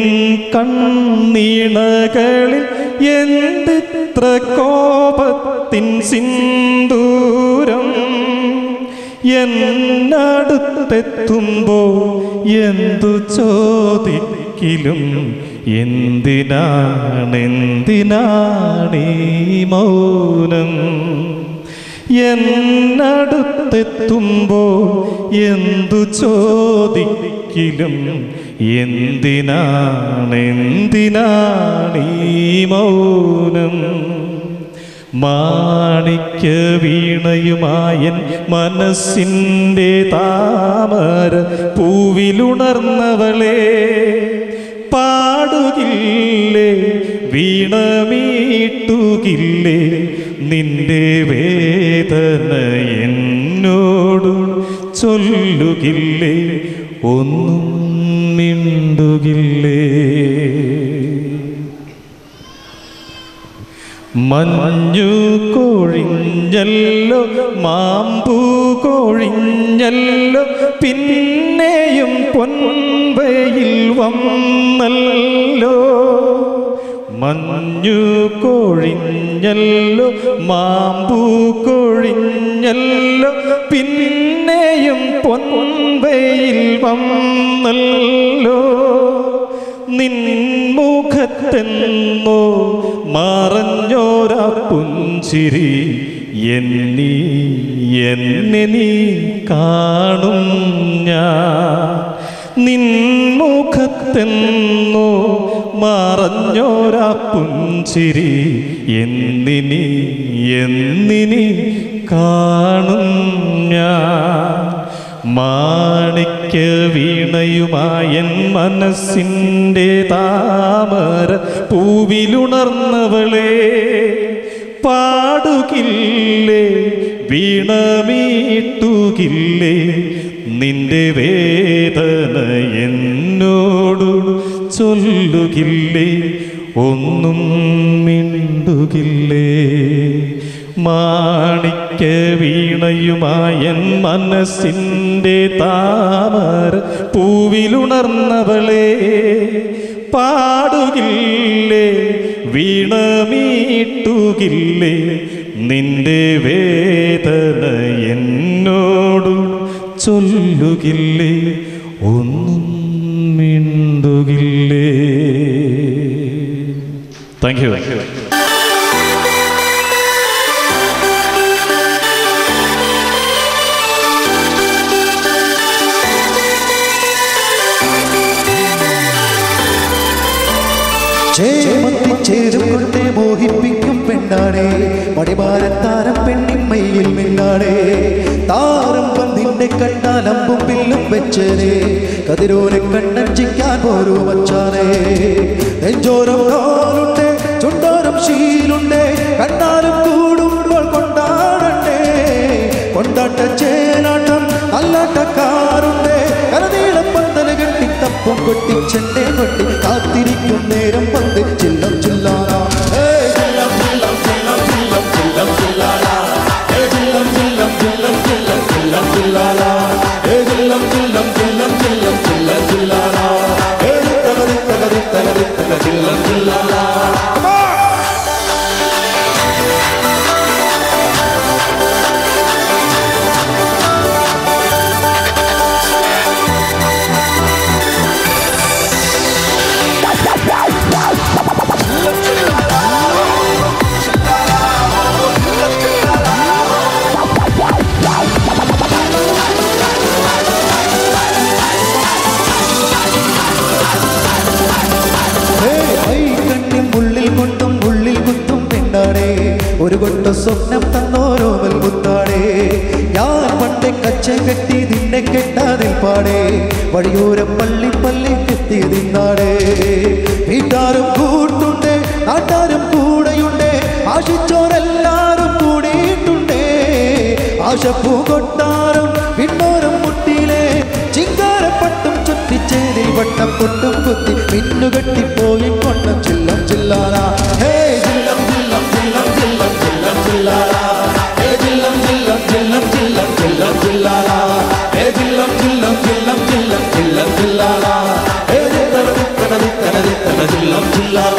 S5: കണ്ണീണകളിൽ എന്തിത്ര കോപത്തിൻ സിന്ദൂരം എന്നടുത്തെത്തുമ്പോ എന്തു ചോദിക്കിലും എന്തിനാണെന്തിനാണീ മൗനം എന്നടുത്തെത്തുമ്പോ എന്തു ചോദിക്കിലും എന്തിനാണെന്തിനാണീ മൗനം മാണിക്യ വീണയുമായൻ മനസ്സിൻ്റെ താമര പൂവിലുണർന്നവളെ പാടുകില്ലേ വീണമീട്ടുകില്ലേ നിന്റെ വേദന എന്നോടു ചൊല്ലുകില്ലേ ഒന്നും മിണ്ടുകില്ലേ മഞ്ഞു കൊഴിഞ്ഞല്ലോ മാമ്പൂ കൊഴിഞ്ഞല്ലോ പിന്നെയും പൊൻവയിൽ വന്നല്ലോ മഞ്ഞു കൊഴിഞ്ഞല്ലോ മാമ്പൂ കൊഴിഞ്ഞല്ലോ പിന്നെയും പൊൻവയിൽ വന്നല്ലോ നിൻമുഖത്തെന്നോ മറഞ്ഞോരാ പുഞ്ചിരി എന്നീ എന്നെ നീ കാണും ഞാൻ നിൻമുഖത്തെന്നോ മറഞ്ഞോരാ പുഞ്ചിരി എന്നിനി എന്നിനി കാണും ഞാൻ മാണിക്യ വീണയുമായൻ മനസ്സിൻ്റെ താമര പൂവിലുണർന്നവളെ പാടുകില്ലേ വീണമീട്ടുകില്ലേ നിന്റെ വേദന എന്നോടു ചൊല്ലുകില്ലേ ഒന്നും മിണ്ടുകില്ലേ മാണിക്യ വീണയുമായൻ മനസ്സിൻ്റെ താമര പൂവിലുണർന്നവളെ പാടുകില്ലേ വീണമീട്ടുകില്ലേ നിന്റെ വേദന എന്നോടു ചൊല്ലുകില്ലേ ഒന്നും മിണ്ടുകില്ലേ താങ്ക് യു
S3: ചേരും കൊണ്ടേ മോഹിപ്പിക്കും പെണ്ണാടേ മടിമാരത്താരം പെണ്ണിന്മയിൽ മിന്നാടേ താരം പന്തിന്റെ കണ്ടാൽ അമ്പും പില്ലും വെച്ചേനെ കതിരോനെ കണ്ണഞ്ചിക്കാൻ പോരൂ മച്ചാനേ നെഞ്ചോരം കാലുണ്ട് ചുണ്ടോരം ശീലുണ്ട് കണ്ടാലും കൂടുമ്പോൾ കൊണ്ടാടണ്ടേ കൊണ്ടാട്ട ചേലാട്ടം നല്ലാട്ടക്കാരുണ്ട് കരനീളം പന്തല കെട്ടി തപ്പും കൊട്ടി ചെണ്ടേ കൊട്ടി കാത്തിരിക്കും നേരം പന്ത് ചില്ലം ചില്ലാനാ ഏയ് ചില്ലം ചില്ലം ചില്ലം ചില്ലം ചില്ലം ചില്ലാനാ ഏയ് ചില്ലം ചില്ലം ചില്ലം ചില്ലം ചില്ലം ചില്ലാനാ ഏയ് ചില്ലം ചില്ലം ചില്ലം ചില്ലം ചില്ലം ചില്ലാനാ ഏയ് തകതി തകതി തകതി തക ചില്ലം ചില്ലാനാ കണ്ണിൽ ഉള്ളിൽ കൊണ്ടും ഉള്ളിൽ കുത്തും പെണ്ണാടേ ഒരു കൊട്ട സ്വപ്നം തന്നോരോവൽ മുത്താടേ ഞാൻ പണ്ടേ കച്ച കെട്ടി നിന്നെ കെട്ടാതിൽ പാടേ വഴിയോരം പള്ളി പള്ളി കെത്തി നിന്നാടേ വീട്ടാരും കൂട്ടുണ്ട് നാട്ടാരും കൂടെയുണ്ട് ആശിച്ചോരെല്ലാരും കൂടിയിട്ടുണ്ടേ ആശപ്പൂ കൊട്ടാരം പിന്നോരം മുട്ടിയിലെ ചിങ്കാരപ്പട്ടും ചുറ്റിച്ചേരിൽ വട്ടം പൊട്ടും കുത്തി മിന്നുകെട്ടിപ്പോയി കൊണ്ടം ചില്ലം ചില്ലാല ഹേ ചില്ലം ചില്ലം ചില്ലം ചില്ലം ചില്ലം ചില്ലാല ഹേ ചില്ലം ചില്ലം ചില്ലം ചില്ലം ചില്ലം ചില്ലാല ഹേ ചില്ലം ചില്ലം ചില്ലം ചില്ലം ചില്ലം ചില്ലാല ഹേ തനതി തനതി തനതി തന ചില്ലം ചില്ലാല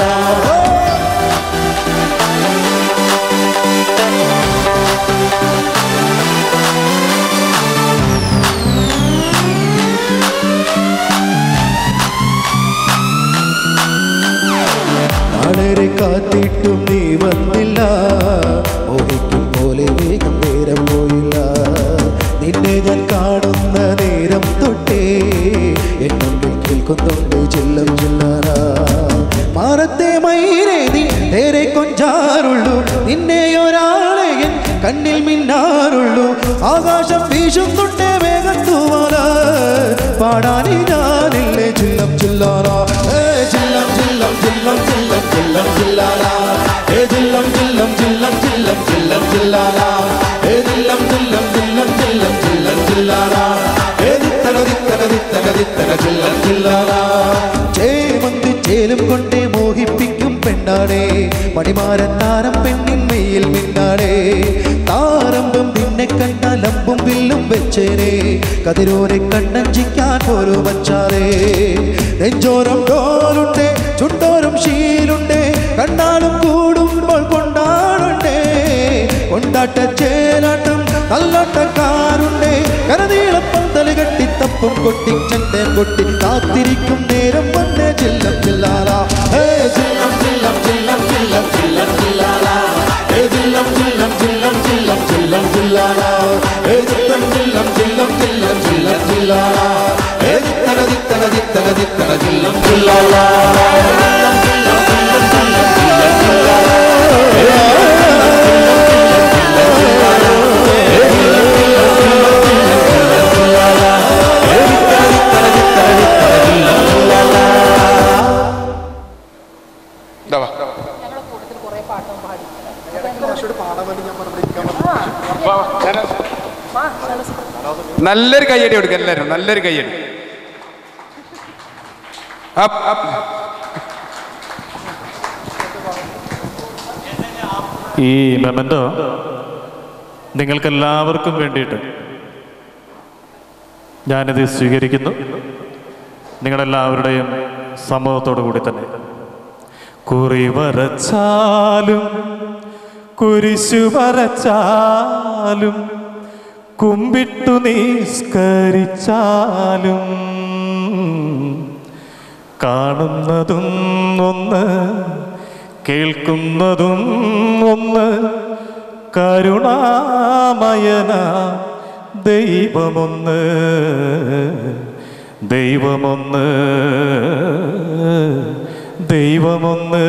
S3: വളരെ കാത്തിട്ടും നീ വന്നില്ല മോഹിക്കും പോലെ വേഗം നേരം പോയില്ല നിന്നെ ഞാൻ കാണുന്ന നേരം തൊട്ടേ എന്നുള്ളിൽ കേൾക്കുന്നുണ്ട് ചില്ലം ചില്ലാറ മാറത്തെ മൈരേ നീ നേരെ കൊഞ്ചാറുള്ളൂ നിന്നെ ഒരാളെ എൻ കണ്ണിൽ മിന്നാറുള്ളൂ ആകാശം വീശുന്നുണ്ടേ വേഗം തൂവാല പാടാനി ഞാനില്ലേ ചില്ലം ചില്ലാറ ഏ ചില്ലം ചില്ലം ചില്ലം ചില്ലം ചില്ലം ചില്ലാറ ഏ ചില്ലം ചില്ലം ചില്ലം ചില്ലം ചില്ലം ചില്ലാറ ഏ ചില്ലം ചില്ലം ചില്ലം ചില്ലം ചില്ലം ചില്ലാറ ഏ ദിത്തക ദിത്തക ദിത്തക ദിത്തക ചില്ലം ചില്ലാറ ചേമന്തി ചേലും കൊണ്ടേ മോഹിപ്പിക്കും പെണ്ണാടേ മണിമാരൻ താരം പെണ്ണിന്മയിൽ മിന്നാടേ താരമ്പും നിന്നെ കണ്ടാലമ്പും വില്ലും വെച്ചേനെ കതിരോരെ കണ്ണഞ്ചിക്കാൻ പോലും വച്ചാറേ നെഞ്ചോരം ഡോലുണ്ട് ചുണ്ടോരം ശീലുണ്ട് കണ്ടാലും കൂടുമ്പോൾ കൊണ്ടാടുണ്ടേ കൊണ്ടാട്ട ചേലാട്ടം നല്ലാട്ടക്കാരുണ്ട് കരനീളം പന്തല് കെട്ടി തപ്പും കൊട്ടി ചെണ്ട കൊട്ടി കാത്തിരിക്കും നേരം വന്നേ ചില്ലം ചില്ലാല ഹേ ചില്ലം ചില്ലം ചില്ലം ചില്ലം ചില്ലം ചില്ലാല ഹേ ചില്ലം ചില്ലം ചില്ലം ചില്ലം ചില്ലം ചില്ലാല ഹേ ചില്ലം ചില്ലം ചില്ലം ചില്ലം ചില്ലം ചില്ലാല ഹേ ദിത്തക ദിത്തക ദിത്തക ദിത്തക ചില്ലം ചില്ലാല
S6: ഇതാ വാ. വാ, വാ, ഷാനവാസ്. നല്ലൊരു കയ്യടി കൊടുക്കുക എല്ലാവരും നല്ലൊരു കയ്യടി അപ്പ്, അപ്പ്.
S5: ഈ മെമൻറ്റോ നിങ്ങൾക്കെല്ലാവർക്കും വേണ്ടിയിട്ട് ഞാനിത് സ്വീകരിക്കുന്നു നിങ്ങളെല്ലാവരുടെയും സമ്മതത്തോടു കൂടി തന്നെ കുറി വരച്ചാലും കുരിശു വരച്ചാലും കുമ്പിട്ടു നിസ്കരിച്ചാലും കാണുന്നതും ഒന്ന് കേൾക്കുന്നതും ഒന്ന് കരുണാമയന ദൈവമൊന്ന് ദൈവമൊന്ന് ദൈവമൊന്ന്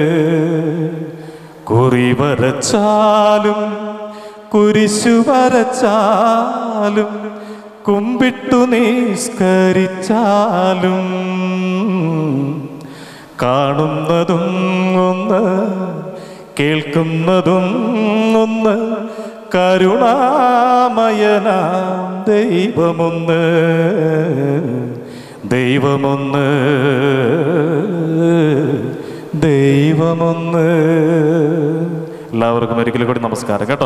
S5: കുറി വരച്ചാലും കുരിശു വരച്ചാലും കുമ്പിട്ടു നിസ്കരിച്ചാലും കാണുന്നതും ഒന്ന് കേൾക്കുന്നതും ഒന്ന് കരുണാമയനാം ദൈവമൊന്ന് ദൈവമൊന്ന് ദൈവമൊന്ന് എല്ലാവർക്കും ഒരിക്കലും കൂടി നമസ്കാരം കേട്ടോ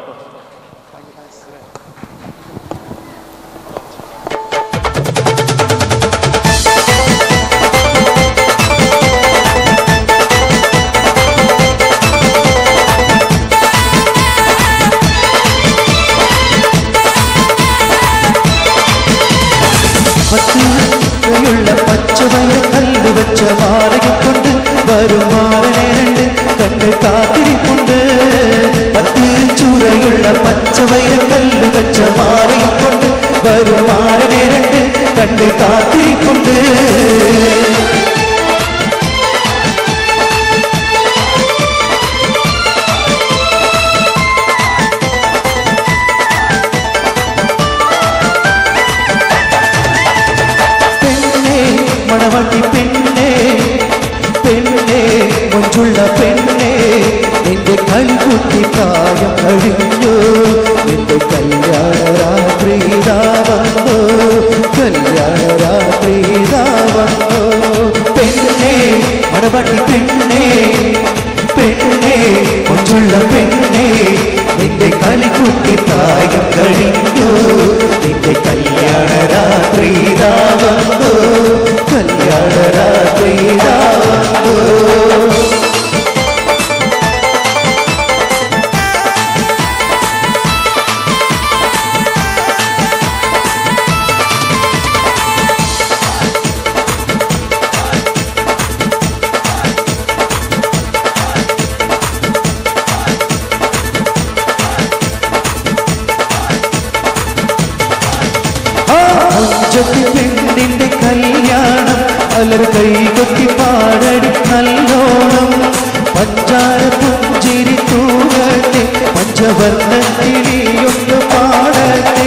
S3: പച്ചയുള്ള പച്ചവയ കല്ല് വെച്ച മാലയും കൊണ്ട് വരും മാറനെ രണ്ട് കണ്ട് കാത്തിരിപ്പുണ്ട് പത്ത് ചുരയുള്ള പച്ചവയ കല്ല് വെച്ച മാലയും കൊണ്ട് വരും മാറനെ രണ്ട് കണ്ട് കാത്തിരിപ്പുണ്ട് പെണ്ണേ മണവട്ടി പെണ്ണേ പെണ്ണേ മൊഞ്ചുള്ള പെണ്ണേ നിന്റെ കളികുട്ടി പ്രായം കഴിഞ്ഞു നിന്റെ കല്യാണ രാത്രി ഇതാ വന്നു കല്യാണ രാത്രി ഇതാ വന്നു പെണ്ണേ മണവട്ടി പെണ്ണേ പെണ്ണേ മൊഞ്ചുള്ള പെണ്ണേ നിന്റെ കളിക്കുട്ടി പ്രായം കഴിഞ്ഞു നിന്റെ കല്യാണ രാത്രി ഇതാ വന്നു കല്യാണ രാത്രി ഇതാ വന്നു അഞ്ചത്തി പെണ്ണിന്റെ കല്യാണം പലർ കൈകൊത്തി പാടടി നല്ലോണം പഞ്ചാര പുഞ്ചിരി തൂകട്ടെ പഞ്ചവർണ്ണ കിളിയൊന്ന് പാടട്ടെ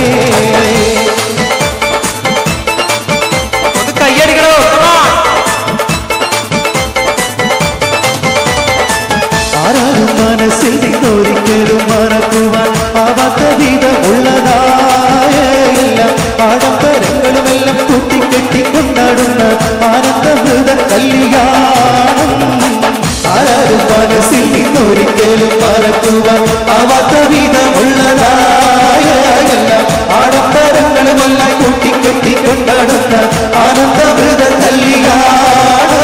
S3: ആരാരും മനസ്സിൽ നിന്നൊരിക്കലും മറക്കുവാൻ ആവാത്ത വിധമുള്ളതായ എല്ലാം ആഡംബരങ്ങളുമെല്ലാം കൂട്ടിക്കെട്ടി കൊണ്ടാടുന്ന ആനന്ദമൃത കല്യാണം ആരാരും മനസ്സിൽ നിന്നൊരിക്കലും മറക്കുവാൻ ആവാത്ത വിധമുള്ളതായ എല്ലാം ആഡംബരങ്ങളുമെല്ലാം കൂട്ടിക്കെട്ടി കൊണ്ടാടുന്ന ആനന്ദമൃത കല്യാണം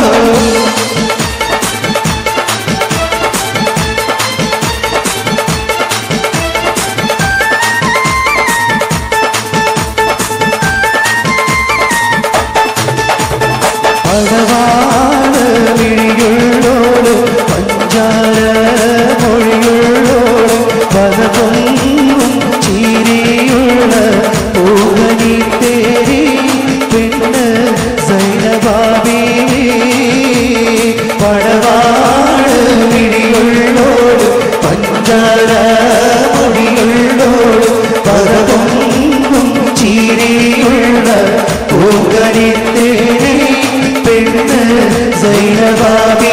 S3: പടവാള് വിഴിയുള്ളോട് പഞ്ചാര മൊഴിയുള്ളോട് പദപൊന്നും ചിരിയുള്ള പൂവനി തേരി പെണ്ണ് സൈനബാബി പടവാള് വിഴിയുള്ളോട് പഞ്ചാര മൊഴിയുള്ളോട് പദപൊന്നും ചിരിയുള്ള പൂവനി തേരി പെണ്ണ് സൈനബാബി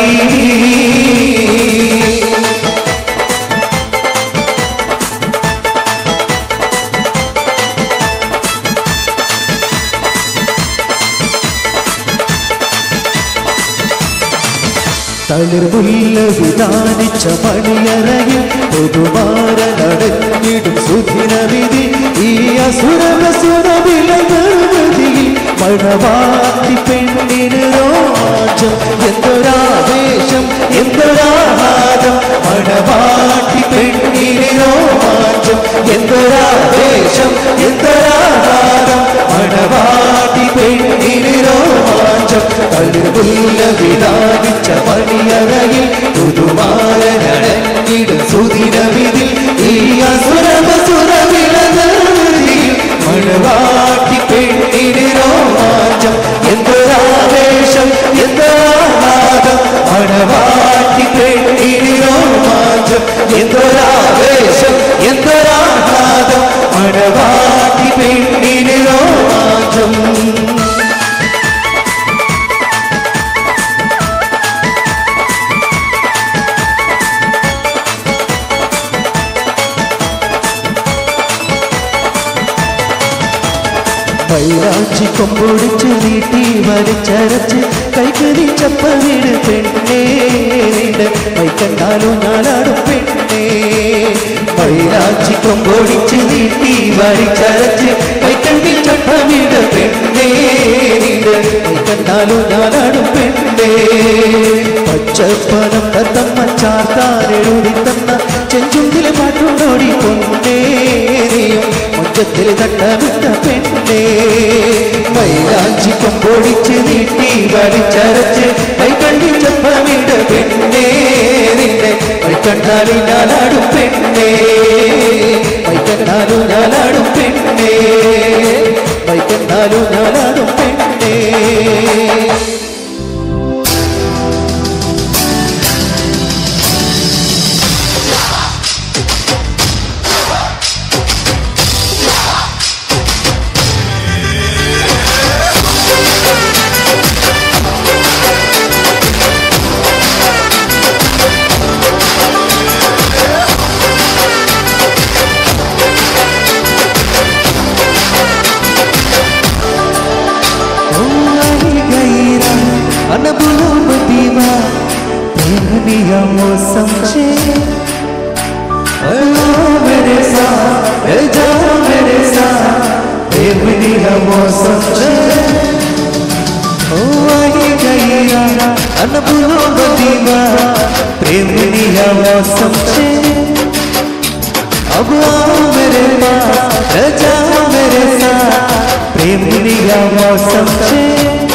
S3: തളിർമുല്ല വിധാനിച്ച മണിയറയിൽ പൊതുമാര നടന്നിടും സുധിരവിധി ഈ അസുരവസുരവിലയിൽ മഴവാട്ടി പെണ്ണിന് രോമാഞ്ചം എന്തൊരാവേശം എന്തൊരാഹാരം മഴവാട്ടി പെണ്ണിന് രോമാഞ്ചം എന്തൊരാവേശം എന്തൊരാഹാരം മഴവാട്ടി പെണ്ണിന് രോമാഞ്ചം തളിർമുല്ല വിധാനിച്ച മണിയറയിൽ പുതുമാരനടങ്ങിടും സുദിനവിധി ഈ അസുരവസുരവിലയിൽ മഴവാട്ടി പെണ്ണിന് രോമാഞ്ചം എന്തൊരാവേശം എന്തൊരാ വാനവാടി പെണ്ണിന് രോമാഞ്ചം മൈലാച്ചി കൊമ്പൊടിച്ച് നീട്ടി വലിച്ചരച്ച് കൈകരി ചപ്പ വീട് പെണ്ണേ കൈക്കണ്ടാലും ഞാനാടും പെണ്ണേ മൈലാച്ചി കൊമ്പൊടിച്ച് നീട്ടി വലിച്ചരച്ച് കൈക്കണ്ടി ചപ്പ വീട് പെണ്ണേ കൈക്കണ്ടാലും ഞാനാടും പെണ്ണേ പച്ചപ്പനം തത്തമ്മ ചാർത്താനെഴുതി തന്ന ചെഞ്ചുണ്ടിലെ പാട്ടുണ്ടോടി പൊന്നേരിയും മുറ്റത്തിൽ തട്ടമിട്ട പെണ്ണേ മൈലാഞ്ചി കൊമ്പൊടിച്ച് നീട്ടി വലിച്ചരച്ച് കൈകണ്ടി ചപ്പമിട പെണ്ണേ നിന്നെ കൈക്കണ്ടാലും ഞാനാടും പെണ്ണേ കൈക്കണ്ടാലും ഞാനാടും പെണ്ണേ കൈക്കണ്ടാലും ഞാനാടും പെണ്ണേ मौसम से मेरे साथ जा मेरे साथ मौसम से गैया अनबुलो बदीवा प्रेमनिया मौसम से अब आओ मेरे पास जाओ मेरे साथ प्रेमनिया मौसम से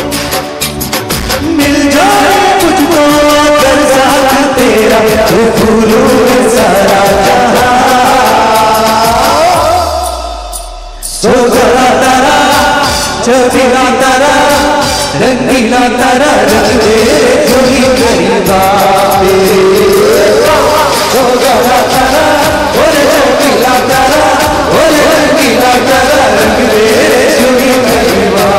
S3: मिल जाए मुझको अगर साथ तेरा तो फूलों में सारा जहां सो गया तारा चबीला तारा रंगीला तारा रंग दे जो ही गरीबा सो गया तारा ओरे चबीला तारा ओरे रंगीला तारा रंग दे जो ही गरीबा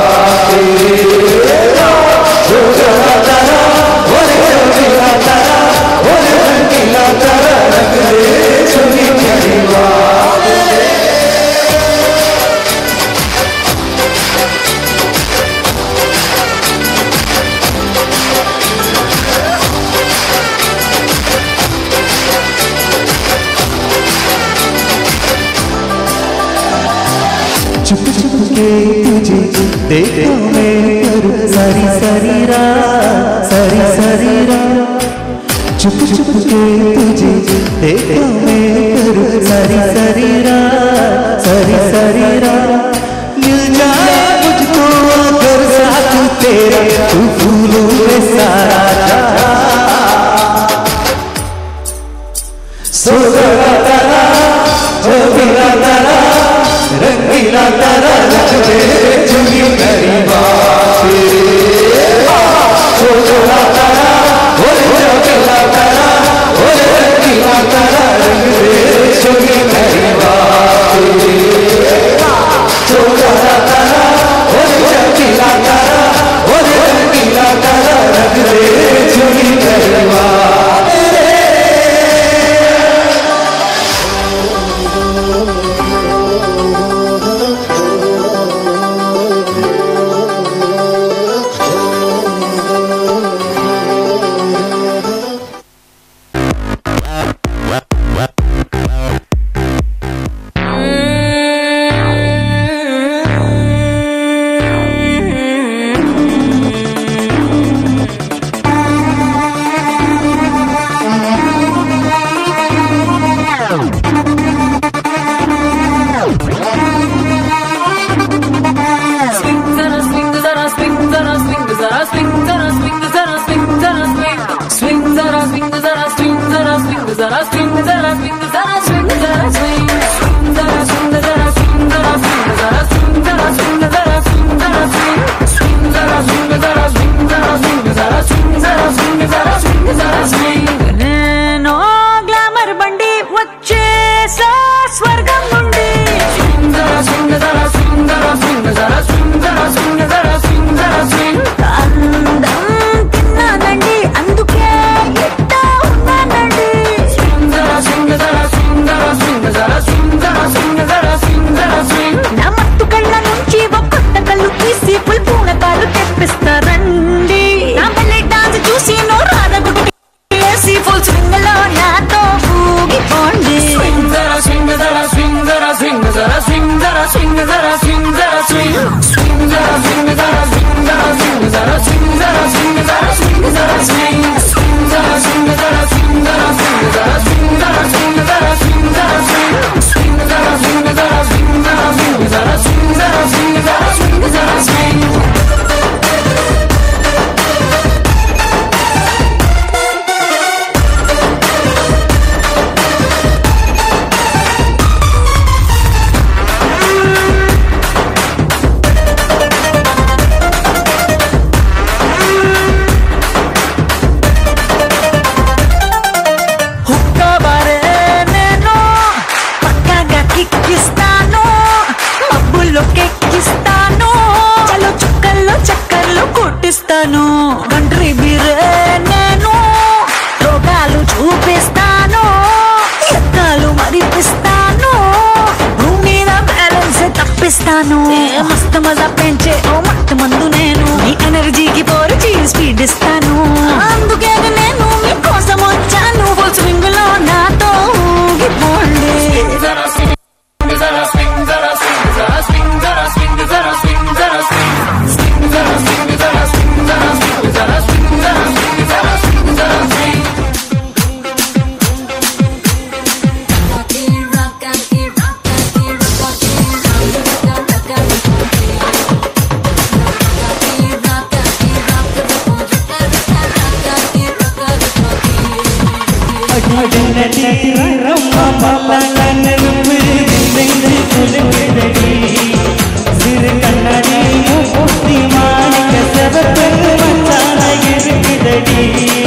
S3: सो गया तारा ओरे चबीला तारा ओरे रंगीला तारा रंग दे जो ही गरीबा चुप चुप के तुझे देखा मैं करूं सारी सारी रात सारी सारी रात चुप चुप के तुझे देखा मैं करूं सारी सारी रात सारी सारी रात मिल जाए मुझको अगर साथ तेरा तू फूलों में सारा जहां सो गया तारा छबीला तारा रंगीला तारा रंग दे चुनी गरीबा सो गया तारा ओरे छबीला तारा ओरे रंगीला तारा रंग दे चुनी गरीबा सो गया तारा ओरे छबीला तारा ओरे रंगीला
S7: కిక్కిస్తాను మబ్బుల్లో కెక్కిస్తాను చలో చుక్కల్లో చక్కర్లు కొట్టిస్తాను కంట్రీ బీరే నేను రోగాలు చూపిస్తాను ఎత్తాలు మరిపిస్తాను భూమి మీద బ్యాలెన్స్ తప్పిస్తాను ఏ మస్తు మజా పెంచే ఓ మత్తు మందు నేను మీ ఎనర్జీకి పోరుచి స్పీడ్ ఇస్తాను అందుకే నేను మీకోసం వచ్చాను ఫుల్ స్వింగ్ లో నాతో ఊగిపోండి
S1: சிறு கண்ணாடி மூக்குத்தி மாணிக்க செவப்பு மச்சான இருக்குதடி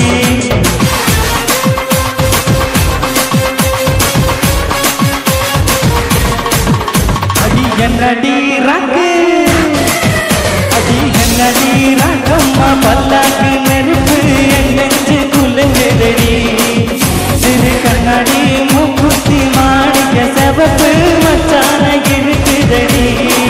S1: அடி என்னடி ரங்கு அடி என்னடி ரங்கம்மா பல்லாக்கு நெருப்பு என் நெஞ்சு குலுங்குதடி சிறு கண்ணாடி மூக்குத்தி மாணிக்க செவப்பு மச்சான இருக்குதடி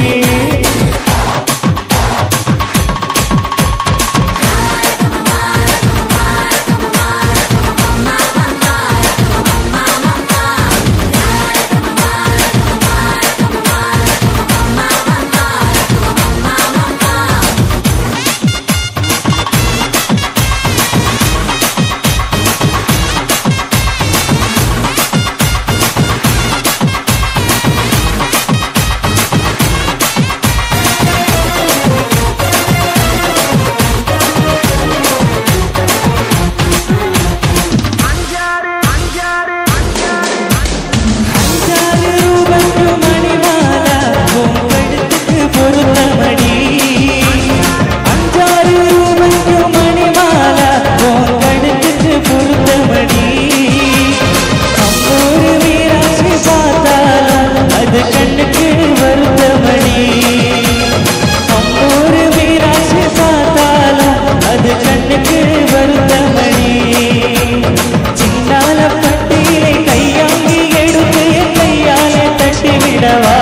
S1: அஞ்சாறு ரூபத்து மணிமால உன் கழுத்துக்கு பொருத்தமடி அஞ்சாறு ரூபத்து மணிமால உன் கழுத்துக்கு பொருத்தமடி அம்மூரு மீராட்சி பார்த்தாலும் அது கண்ணுக்கு வருத்தமடி அம்மூரு மீராட்சி பார்த்தாலும் அது கண்ணுக்கு வருத்தமடி சின்னால பட்டியிலே கையாங்கி எடுத்து என் கையாலே தட்டி விடவா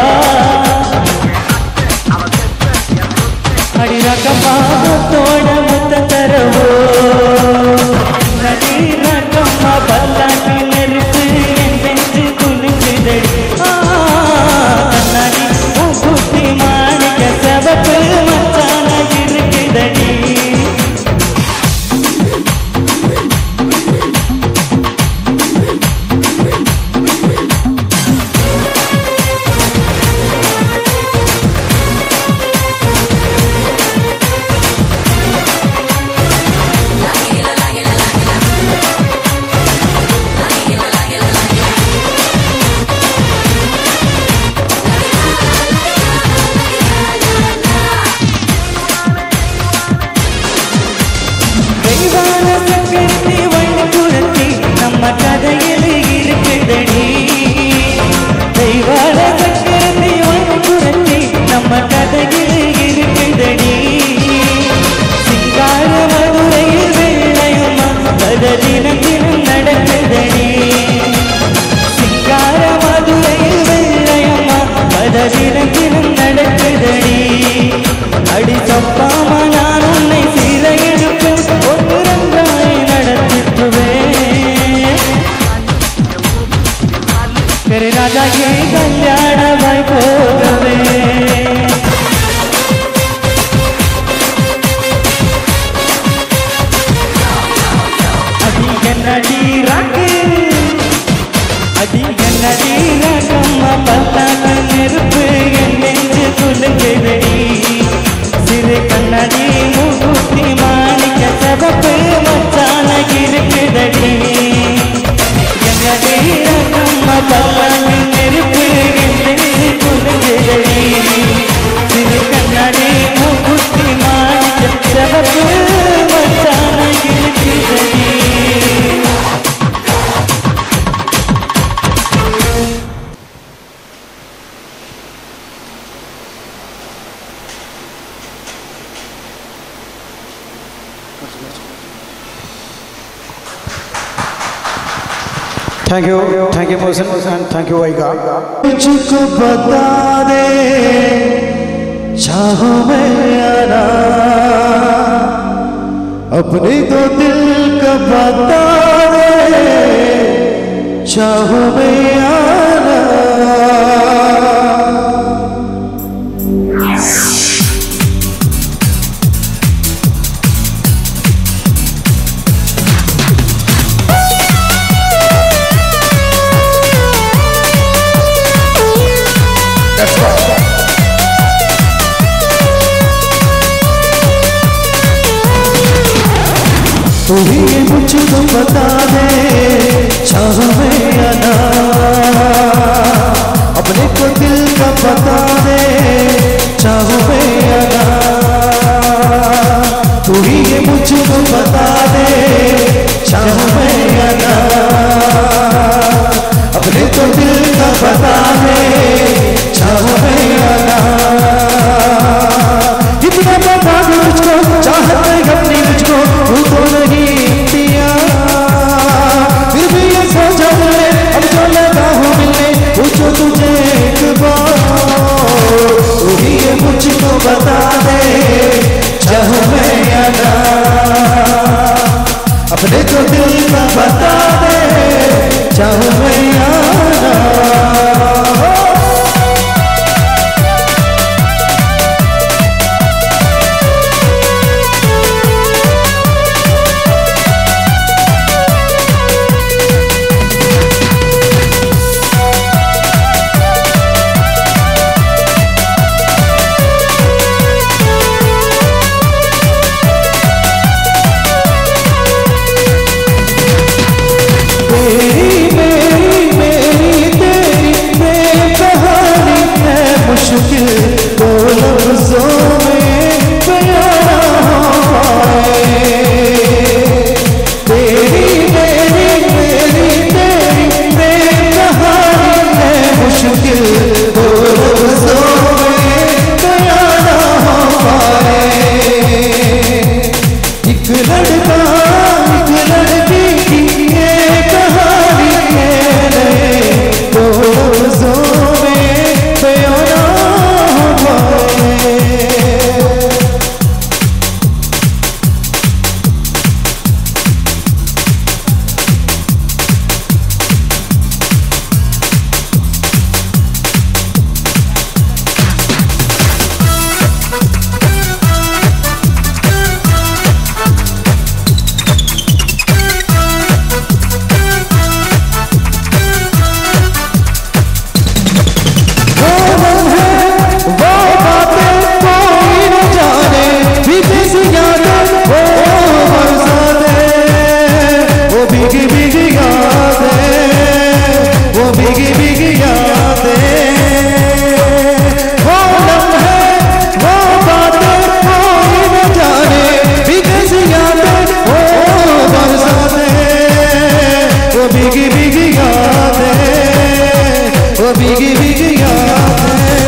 S1: அடிரக்கம்மா முத்தோட முத்த தரவோ நடி ரக்கம்மா பல்லாக்கு நெருப்பு என் நெஞ்சு குலுங்குதடி ஆ, கண்ணாடி உன் குட்டி மாணிக்க செவப்பு மச்சான இருக்குதடி தெய்வான சக்கரத்தி வண்ண குரத்தி நம்ம கதையில் இருக்குதடி தெய்வான சக்கரத்தி வண்ண குரத்தி நம்ம கதையில் இருக்குதடி சிங்கார மதுரையில் வெள்ளையுமா கத தினம் தினம் நடக்குதடி சிங்கார மதுரையில் வெள்ளையுமா கத தினம் தினம் நடக்குதடி அடி தப்பாம நான் உன்னை சீர எடுப்பேன் ஒரு ரங்காய் நடத்திட்டுவேன் பெரு ராஜா ஏ கல்யாணமாய் போகவே அடி என்னடி ராக்கு அடி என்னடி ராக்கம்மா பல்லாக்கு நெருப்பு என் நெஞ்சு குலுங்குதடி சிறு கண்ணாடி மூக்குத்தி மாணிக்க சதப்பு மச்சான இருக்குதடி என்னடி ராக்கம்மா பல்லாக்கு நெருப்பு என் நெஞ்சு குலுங்குதடி சிறு கண்ணாடி மூக்குத்தி மாணிக்க சதப்பு மச்சான இருக்குதடி
S8: thank you thank you Mohsin and thank you वाइका
S1: मुझको बता दे चाहो में आना अपने तो दिल का बता दे चाहो में आना तू ही मुझको बता दे चाह में आना अपने को दिल का बता दे चाह में आना तू ही ये मुझको बता दे चाह में आना अपने को दिल का बता दे चाह में आना इतना बता दे मुझको चाहत है अपनी मुझको तू तो नहीं दिया फिर भी ये सोचा मैंने अब जो लगा हूँ मिलने पूछो तुझे एक बार तू ही ये मुझको बता दे चाहूँ मैं या ना अपने तो दिल का बता दे चाहूँ मैं या ना तेरी मेरी मेरी तेरी प्रेम कहानी है मुश्किल दो लफ्जों में बयां हो पाए तेरी मेरी मेरी तेरी प्रेम कहानी है मुश्किल दो लफ्जों में बयां हो पाए एक लड़का एक लड़की की ये कहानी है नए दो लफ्जों में बयां ना हो पाए वो मन है वो बातें कोई न जाने भीगी सी यादें वो बरसाते वो भीगी भीगी यादें वो भीगी भीगी यादें वो लम्हे वो बातें कोई न जाने भीगी सी यादें वो बरसाते वो भीगी भीगी यादें वो भीगी भीगी यादें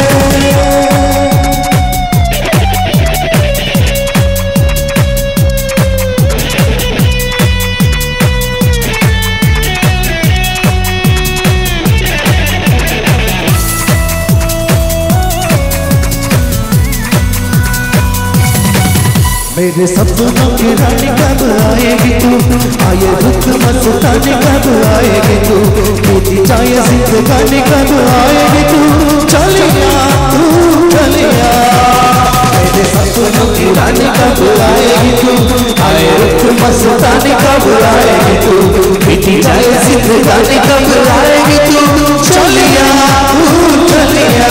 S1: मेरे सपनों की रानी कब आएगी तू आए दुख मस्तानी कब आएगी तू मेरी चाय जिंदगानी कब आएगी तू चलिया तू चलिया मेरे सपनों की रानी कब आएगी तू आए दुख मस्तानी कब आएगी तू मेरी चाय जिंदगानी कब आएगी तू चलिया तू चलिया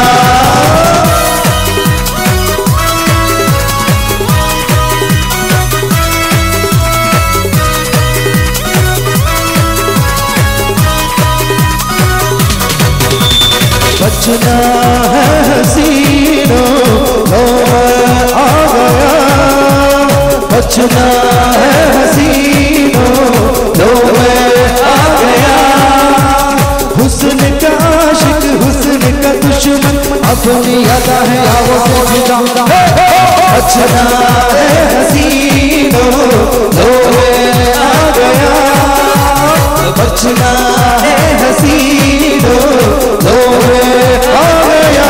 S1: बचना है हसीनों लो मैं आ गया बचना है हसीनों लो मैं आ गया हुस्न का आशिक हुस्न का दुश्मन अपनी अदा है आओ से बचना है हसीनों
S3: लोहे आ गया बचना है हसीनो लोहे आ गया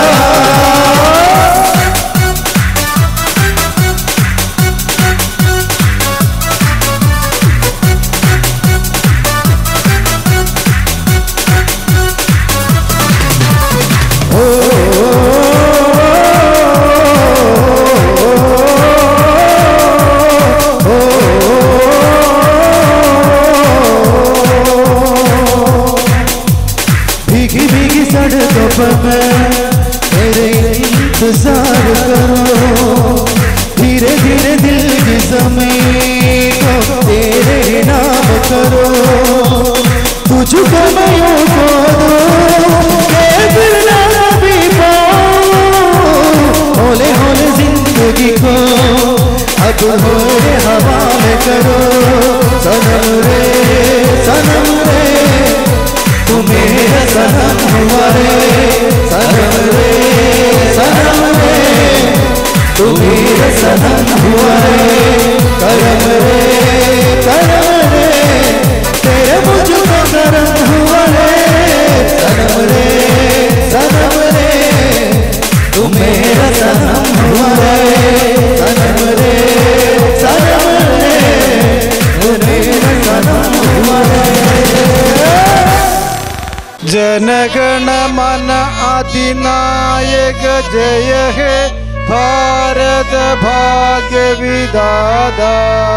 S3: भीगी भीगी सड़कों पर मैं तेरे इंतजार करो धीरे धीरे दिल की जमीन को तेरे नाम करो तुझको मैं यूं खो दूं के फिर ना कभी पाऊं होले होले जिंदगी को अब होले हवाले करो सनम रे सनम रे तू मेरा सनम हुआ रे सनम रे सनम रे तू मेरा सनम हुआ रे करम रे करम रे तेरे मुझको करम हुआ रे सनम रे सनम रे तू मेरा सनम हुआ रे सनम रे सनम रे तू मेरा सनम हुआ रे
S4: जनगण मन अधिनायक जय हे भारत भाग्य विदादा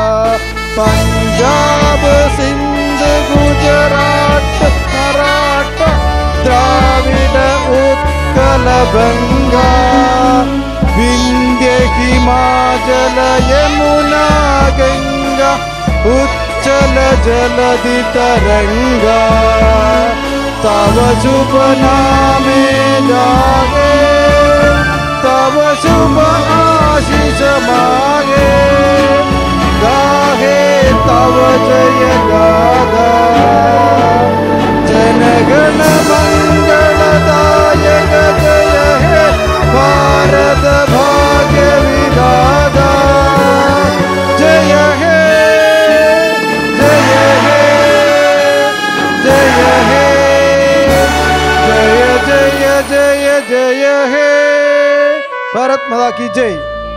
S4: पंजाब सिंध गुजरात मराठा द्राविड उत्कल बंगा विंध्य हिमाचल यमुना गंगा उच्चल जलधि तरंगा तव शुभ नामे जागे तव शुभ आशीष मागे गाहे तव जय गादा जनगण मंगलदायक जय हे भारत भाग्य विदादा जय हे जय हे जय हे जय जय जय जय हे भारत माता की जय